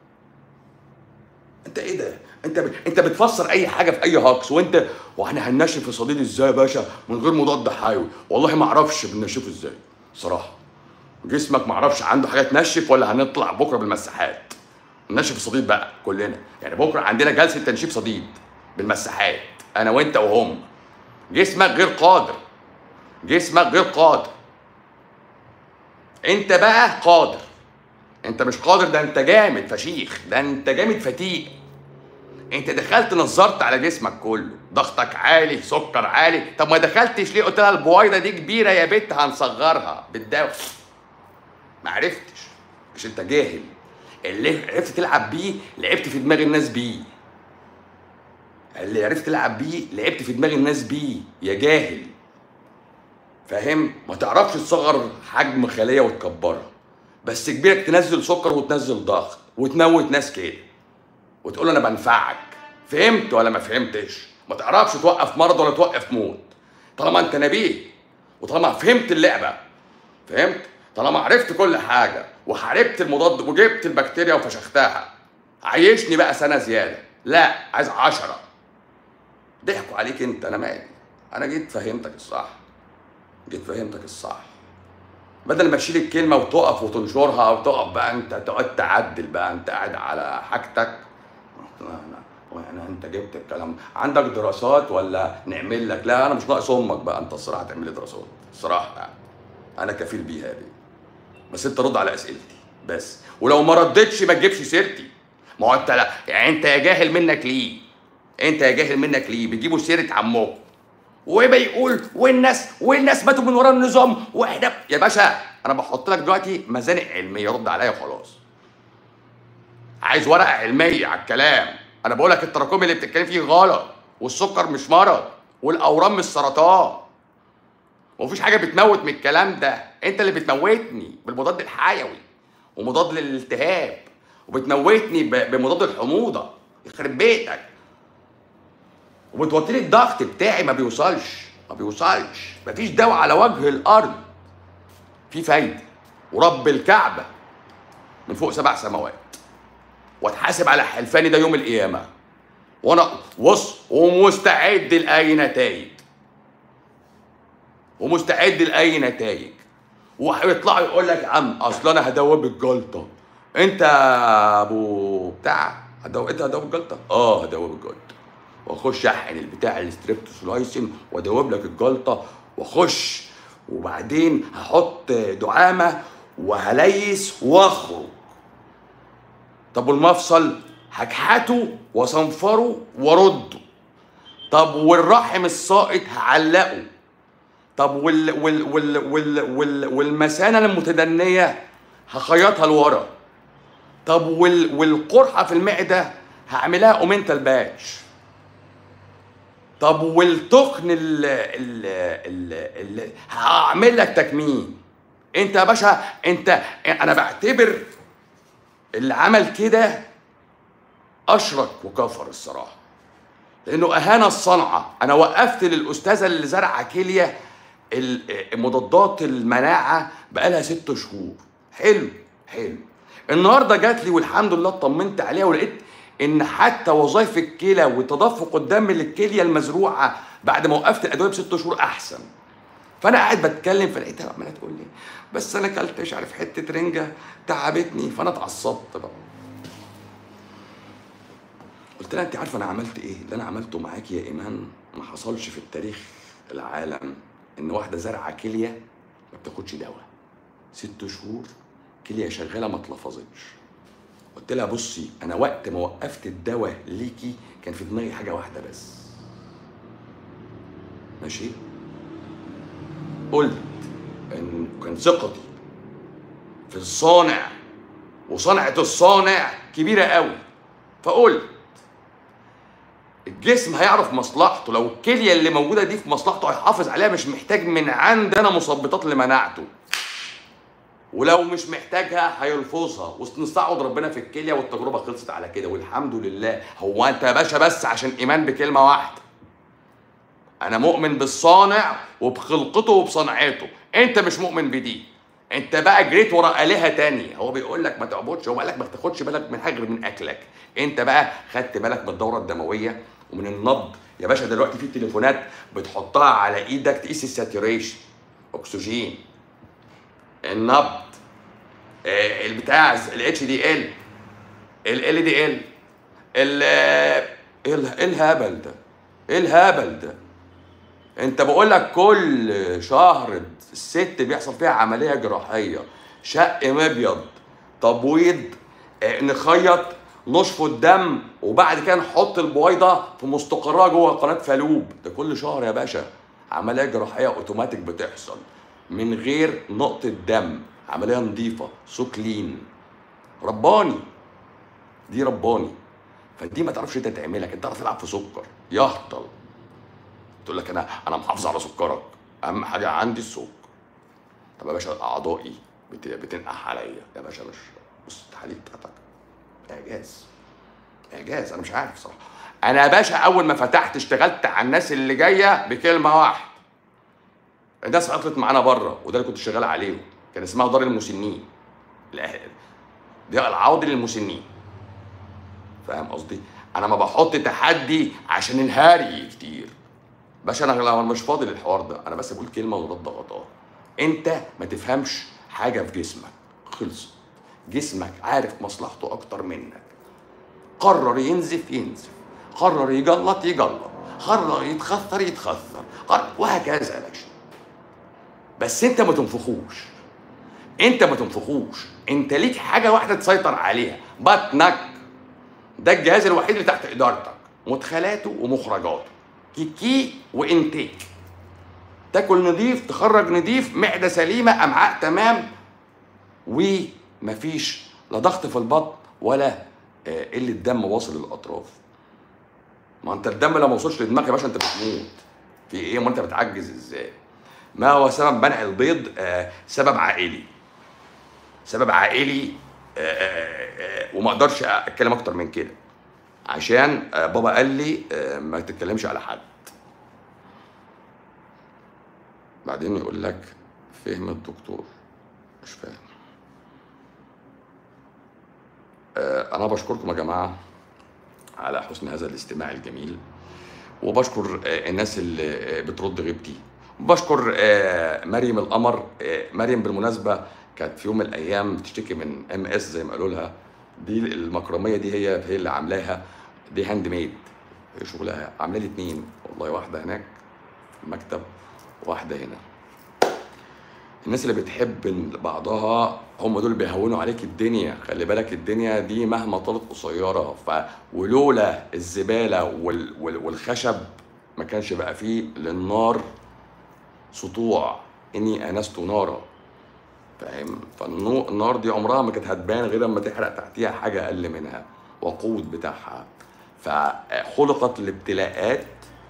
انت ايه ده انت ب... انت بتفسر اي حاجه في اي هاكس وانت واحنا هننشف في صديد ازاي يا باشا من غير مضاد حيوي والله ما اعرفش بننشفه ازاي صراحه جسمك ما اعرفش عنده حاجه تنشف ولا هنطلع بكره بالمساحات ننشف الصديد بقى كلنا يعني بكره عندنا جلسه تنشيف صديد بالمساحات انا وانت وهم جسمك غير قادر جسمك غير قادر انت بقى قادر انت مش قادر ده انت جامد فشيخ ده انت جامد فتيق انت دخلت نظرت على جسمك كله ضغطك عالي سكر عالي طب ما دخلتش ليه قلت لها البويضه دي كبيره يا بت هنصغرها بالدواء ما عرفتش مش انت جاهل اللي عرفت تلعب بيه لعبت في دماغ الناس بيه اللي عرفت تلعب بيه لعبت في دماغ الناس بيه يا جاهل فاهم ما تعرفش تصغر حجم خليه وتكبرها بس كبيرك تنزل سكر وتنزل ضغط وتموت ناس كده وتقول انا بنفعك فهمت ولا ما فهمتش ما تعرفش توقف مرض ولا توقف موت طالما انت نبيه وطالما فهمت اللعبه فهمت طالما عرفت كل حاجه وحاربت المضاد وجبت البكتيريا وفشختها عيشني بقى سنه زياده لا عايز عشرة ضحكوا عليك انت انا مالي انا جيت فهمتك الصح جيت فهمتك الصح بدل ما تشيل الكلمه وتقف وتنشرها او تقف بقى انت تقعد تعدل بقى انت قاعد على حاجتك يعني انت جبت الكلام عندك دراسات ولا نعمل لك لا انا مش ناقص امك بقى انت الصراحه تعمل لي دراسات الصراحه يعني انا كفيل بيها دي بس انت رد على اسئلتي بس ولو ما ردتش ما تجيبش سيرتي ما هو انت لا يعني انت يا جاهل منك ليه انت يا جاهل منك ليه بتجيبوا سيره عمكم ويبقى يقول والناس والناس ماتوا من ورا النظام واحنا يا باشا انا بحط لك دلوقتي مزانق علميه رد عليا وخلاص عايز ورقه علميه على الكلام انا بقول لك التراكمي اللي بتتكلم فيه غلط والسكر مش مرض والاورام مش سرطان ومفيش حاجه بتموت من الكلام ده انت اللي بتموتني بالمضاد الحيوي ومضاد للالتهاب وبتموتني ب- بمضاد الحموضه يخرب بيتك وبتوطي لي الضغط بتاعي ما بيوصلش ما بيوصلش مفيش دواء على وجه الارض في فايده ورب الكعبه من فوق سبع سماوات واتحاسب على حلفاني ده يوم القيامه وانا بص ومستعد لاي نتائج ومستعد لاي نتائج وهيطلعوا يقول لك يا عم اصل انا هدوب الجلطه انت يا ابو بتاع هدوب انت هدوب الجلطه اه هدوب الجلطه واخش احقن البتاع الستريبتوسلايسين وادوب لك الجلطه واخش وبعدين هحط دعامه وهليس واخرج طب والمفصل هكحته واصنفره وارده طب والرحم الساقط هعلقه طب وال وال وال وال وال والمثانه المتدنيه هخيطها لورا طب وال والقرحه في المعده هعملها اومنتال باتش طب والتخن ال ال ال ال هعمل لك تكميم انت يا باشا انت انا بعتبر اللي عمل كده اشرك وكفر الصراحه لانه اهان الصنعه انا وقفت للاستاذه اللي زرعه كليه ال- مضادات المناعه بقالها ست شهور حلو حلو النهارده جات لي والحمد لله اطمنت عليها ولقيت ان حتى وظائف الكلى وتدفق الدم للكليه المزروعه بعد ما وقفت الادويه بست شهور احسن فانا قاعد بتكلم فلقيتها عماله تقول لي بس انا اكلت مش عارف حته رنجه تعبتني فانا اتعصبت بقى قلت لها انت عارفه انا عملت ايه اللي انا عملته معاكي يا ايمان ما حصلش في التاريخ العالم ان واحده زرعه كليه ما بتاخدش دواء ست شهور كليه شغاله ما اتلفظتش قلت لها بصي انا وقت ما وقفت الدواء ليكي كان في دماغي حاجه واحده بس ماشي قلت ان كان ثقتي في الصانع وصنعه الصانع كبيره قوي فقلت الجسم هيعرف مصلحته لو الكليه اللي موجوده دي في مصلحته هيحافظ عليها مش محتاج من عندنا مثبطات لمناعته ولو مش محتاجها هيلفظها ونستعوض ربنا في الكليه والتجربه خلصت على كده والحمد لله هو انت يا باشا بس عشان ايمان بكلمه واحده انا مؤمن بالصانع وبخلقته وبصنعته انت مش مؤمن بدي انت بقى جريت ورا الهه تانية هو بيقول لك ما تعبدش هو قال لك ما تاخدش بالك من حاجه غير من اكلك انت بقى خدت بالك من الدوره الدمويه ومن النبض يا باشا دلوقتي في تليفونات بتحطها على ايدك تقيس الساتوريشن اكسجين النبض آه، البتاع الاتش دي ال ال دي ال ال ايه ال- إيه الهبل ده ايه الهبل ده انت بقول لك كل شهر الست بيحصل فيها عمليه جراحيه شق مبيض تبويض آه، نخيط نشفط الدم وبعد كده نحط البويضه في مستقرها جوه قناه فالوب ده كل شهر يا باشا عمليه جراحيه اوتوماتيك بتحصل من غير نقطه دم عمليه نظيفه سو كلين رباني دي رباني فدي ما تعرفش انت تعملك انت تعرف تلعب في سكر يهطل تقول لك انا انا محافظ على سكرك اهم حاجه عندي السكر طب يا باشا اعضائي بت- بتنقح عليا يا باشا مش بص التحاليل بتاعتك اعجاز اعجاز انا مش عارف صراحه انا يا باشا اول ما فتحت اشتغلت على الناس اللي جايه بكلمه واحده الناس عطلت معانا بره وده اللي كنت شغال عليهم كان اسمها دار المسنين الأهل. دي العوض للمسنين فاهم قصدي انا ما بحط تحدي عشان الهاري كتير باشا انا انا مش فاضي للحوار ده انا بس بقول كلمه ورد غطاء انت ما تفهمش حاجه في جسمك خلص جسمك عارف مصلحته اكتر منك قرر ينزف ينزف قرر يجلط يجلط قرر يتخثر يتخثر قرر وهكذا يا باشا بس انت ما تنفخوش انت ما تنفخوش انت ليك حاجه واحده تسيطر عليها بطنك ده الجهاز الوحيد اللي تحت ادارتك مدخلاته ومخرجاته كيكي وانتيك تاكل نضيف تخرج نضيف معده سليمه امعاء تمام ومفيش لا ضغط في البطن ولا آه، قله دم واصل للاطراف ما انت الدم لو ما وصلش لدماغك يا باشا انت بتموت في ايه ما انت بتعجز ازاي ما هو سبب منع البيض آه، سبب عائلي سبب عائلي آه، آه، آه، وما اقدرش اتكلم اكتر من كده عشان آه، بابا قال لي آه، ما تتكلمش على حد بعدين يقول لك فهم الدكتور مش فاهم آه، انا بشكركم يا جماعه على حسن هذا الاستماع الجميل وبشكر آه، الناس اللي آه، بترد غيبتي بشكر آه، مريم القمر آه، مريم بالمناسبه كانت في يوم من الايام بتشتكي من ام اس زي ما قالوا لها دي المكرميه دي هي هي اللي عاملاها دي هاند ميد هي شغلها عامله لي اتنين والله واحده هناك في المكتب واحده هنا الناس اللي بتحب بعضها هم دول بيهونوا عليك الدنيا خلي بالك الدنيا دي مهما طالت قصيره ف ولولا الزباله وال... وال... والخشب ما كانش بقى فيه للنار سطوع اني انست نارا فاهم فالنار دي عمرها ما كانت هتبان غير لما تحرق تحتيها حاجه اقل منها وقود بتاعها فخلقت الابتلاءات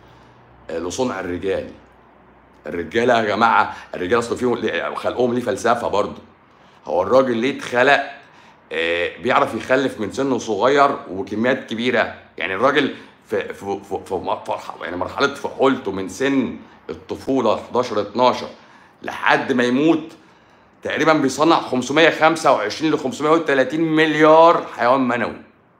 لصنع الرجال الرجاله يا جماعه الرجاله اصل فيهم ليه- خلقهم ليه فلسفه برضه هو الراجل ليه اتخلق آه، بيعرف يخلف من سنه صغير وكميات كبيره يعني الراجل في في في, في مرحله يعني مرحله فحولته من سن الطفوله 11 12 لحد ما يموت تقريبا بيصنع 525 ل 530 مليار حيوان منوي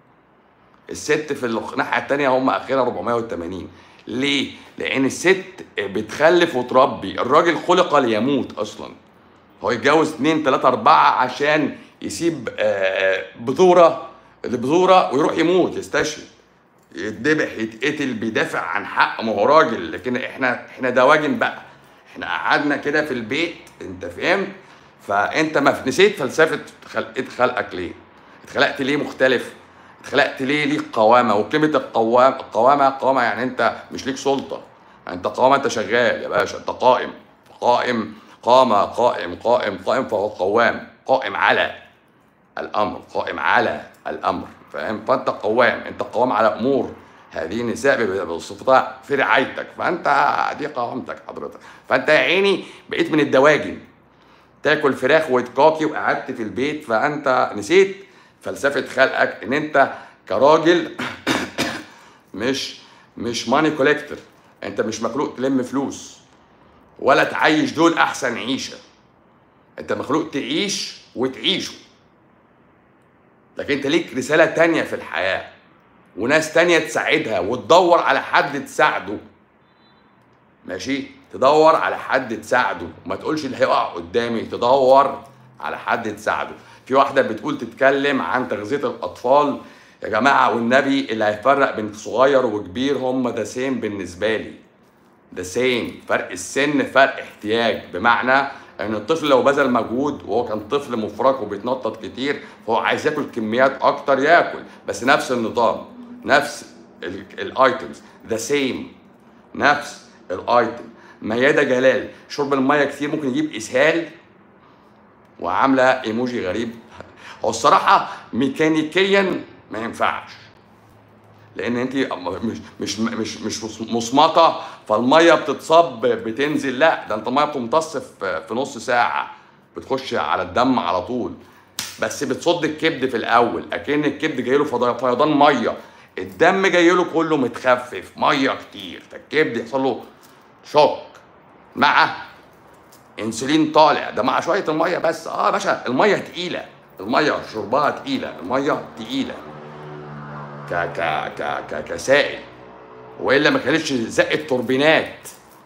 الست في الناحيه الثانيه هم اخرها 480 ليه؟ لان الست بتخلف وتربي الراجل خلق ليموت اصلا هو يتجوز اثنين ثلاثة أربعة عشان يسيب آه، بذورة لبذورة ويروح يموت يستشهد يتذبح يتقتل بيدافع عن حق ما هو راجل لكن احنا احنا دواجن بقى احنا قعدنا كده في البيت انت فهمت فانت ما نسيت فلسفه خلقت خلقك ليه اتخلقت ليه مختلف اتخلقت ليه ليك قوامه وكلمه القوام القوامه قوامه يعني انت مش ليك سلطه يعني انت قوامه انت شغال يا باشا انت قائم قائم قام قائم قائم قائم فهو قوام قائم على الامر قائم على الامر فاهم فانت قوام انت قوام على امور هذه النساء بصفتها في رعايتك فانت دي قوامتك حضرتك فانت يا عيني بقيت من الدواجن تاكل فراخ وتكاكي وقعدت في البيت فانت نسيت فلسفه خلقك ان انت كراجل مش مش ماني كوليكتور انت مش مخلوق تلم فلوس ولا تعيش دول احسن عيشه انت مخلوق تعيش وتعيشه لكن انت ليك رساله تانية في الحياه وناس تانية تساعدها وتدور على حد تساعده ماشي تدور على حد تساعده وما تقولش اللي هيقع قدامي تدور على حد تساعده في واحده بتقول تتكلم عن تغذيه الاطفال يا جماعه والنبي اللي هيفرق بين صغير وكبير هم ده سيم بالنسبه لي ده سيم فرق السن فرق احتياج بمعنى ان الطفل لو بذل مجهود وهو كان طفل مفرط وبيتنطط كتير فهو عايز ياكل كميات اكتر ياكل بس نفس النظام نفس الايتمز ذا سيم نفس الايتم ميادة جلال شرب الميه كتير ممكن يجيب اسهال وعامله ايموجي غريب هو الصراحه ميكانيكيا ما ينفعش لان انت مش مش مش مش مصمطه فالميه بتتصب بتنزل لا ده انت الميه بتمتص في في نص ساعه بتخش على الدم على طول بس بتصد الكبد في الاول اكن الكبد جاي له فيضان ميه الدم جاي له كله متخفف ميه كتير فالكبد يحصل له شوك مع انسولين طالع ده مع شويه الميه بس اه يا باشا الميه تقيله الميه شربها تقيله الميه تقيله ك ك ك ك كسائل والا ما كانتش زقت توربينات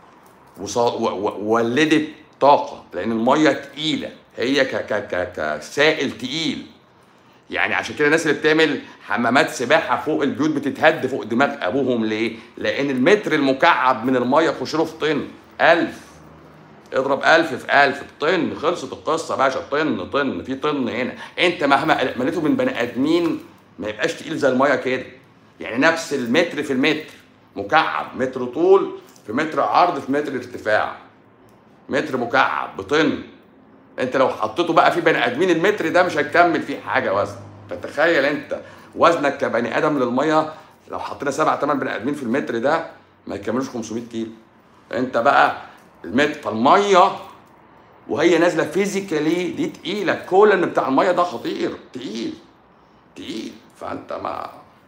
وولدت طاقه لان الميه تقيله هي ك ك ك كسائل تقيل يعني عشان كده الناس اللي بتعمل حمامات سباحه فوق البيوت بتتهد فوق دماغ ابوهم ليه؟ لان المتر المكعب من الميه يخش له في طن 1000 اضرب 1000 في 1000 طن خلصت القصه باشا طن طن في طن هنا انت مهما مليته من بني ادمين ما يبقاش تقيل زي الميه كده يعني نفس المتر في المتر مكعب متر طول في متر عرض في متر ارتفاع متر مكعب بطن انت لو حطيته بقى في بني ادمين المتر ده مش هتكمل فيه حاجه وزن فتخيل انت وزنك كبني ادم للميه لو حطينا سبع ثمان بني ادمين في المتر ده ما يكملوش 500 كيلو انت بقى المتر فالميه وهي نازله فيزيكالي دي تقيله الكولن بتاع الميه ده خطير تقيل تقيل فانت ما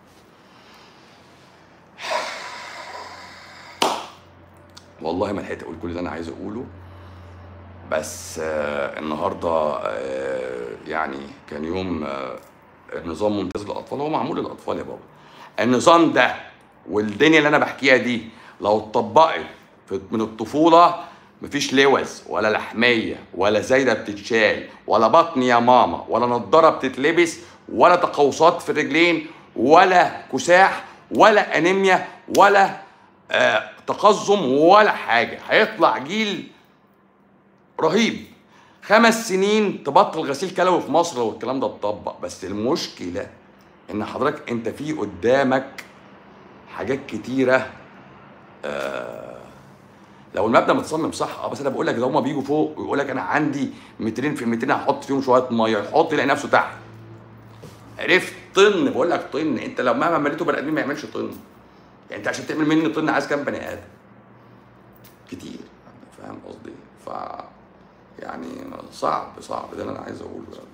والله ما لحقت اقول كل اللي انا عايز اقوله بس آه النهارده آه يعني كان يوم آه نظام ممتاز للاطفال هو معمول للاطفال يا بابا النظام ده والدنيا اللي انا بحكيها دي لو اتطبقت من الطفوله مفيش لوز ولا لحميه ولا زايده بتتشال ولا بطن يا ماما ولا نضاره بتتلبس ولا تقوسات في الرجلين ولا كساح ولا انيميا ولا آه تقزم ولا حاجه هيطلع جيل رهيب خمس سنين تبطل غسيل كلوي في مصر لو الكلام ده اتطبق بس المشكله ان حضرتك انت في قدامك حاجات كتيره آه لو المبنى متصمم صح اه بس انا بقول لك ده هما بيجوا فوق ويقول لك انا عندي مترين في مترين هحط فيهم شويه ميه يحط يلاقي نفسه تحت عرفت طن بقول لك طن انت لو مهما مليته بني ادمين ما يعملش طن يعني انت عشان تعمل مني طن عايز كام بني ادم كتير فاهم قصدي ف يعني صعب صعب ده اللي انا عايز اقوله يعني.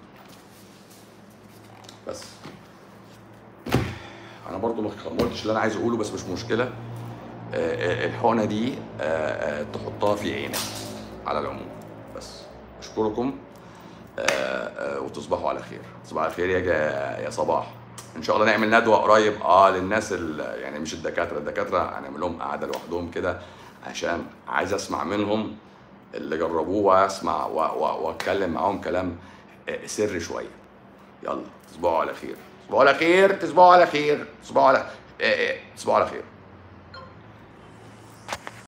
بس انا برضو ما قلتش اللي انا عايز اقوله بس مش مشكله الحقنه دي تحطها في عينك على العموم بس اشكركم وتصبحوا على خير تصبحوا على خير يا يا صباح ان شاء الله نعمل ندوه قريب اه للناس يعني مش الدكاتره الدكاتره هنعمل لهم قعده لوحدهم كده عشان عايز اسمع منهم اللي جربوه واسمع واتكلم معاهم كلام سر شويه يلا تصبحوا على خير تصبحوا على خير تصبحوا على خير تصبحوا على تصبحوا على خير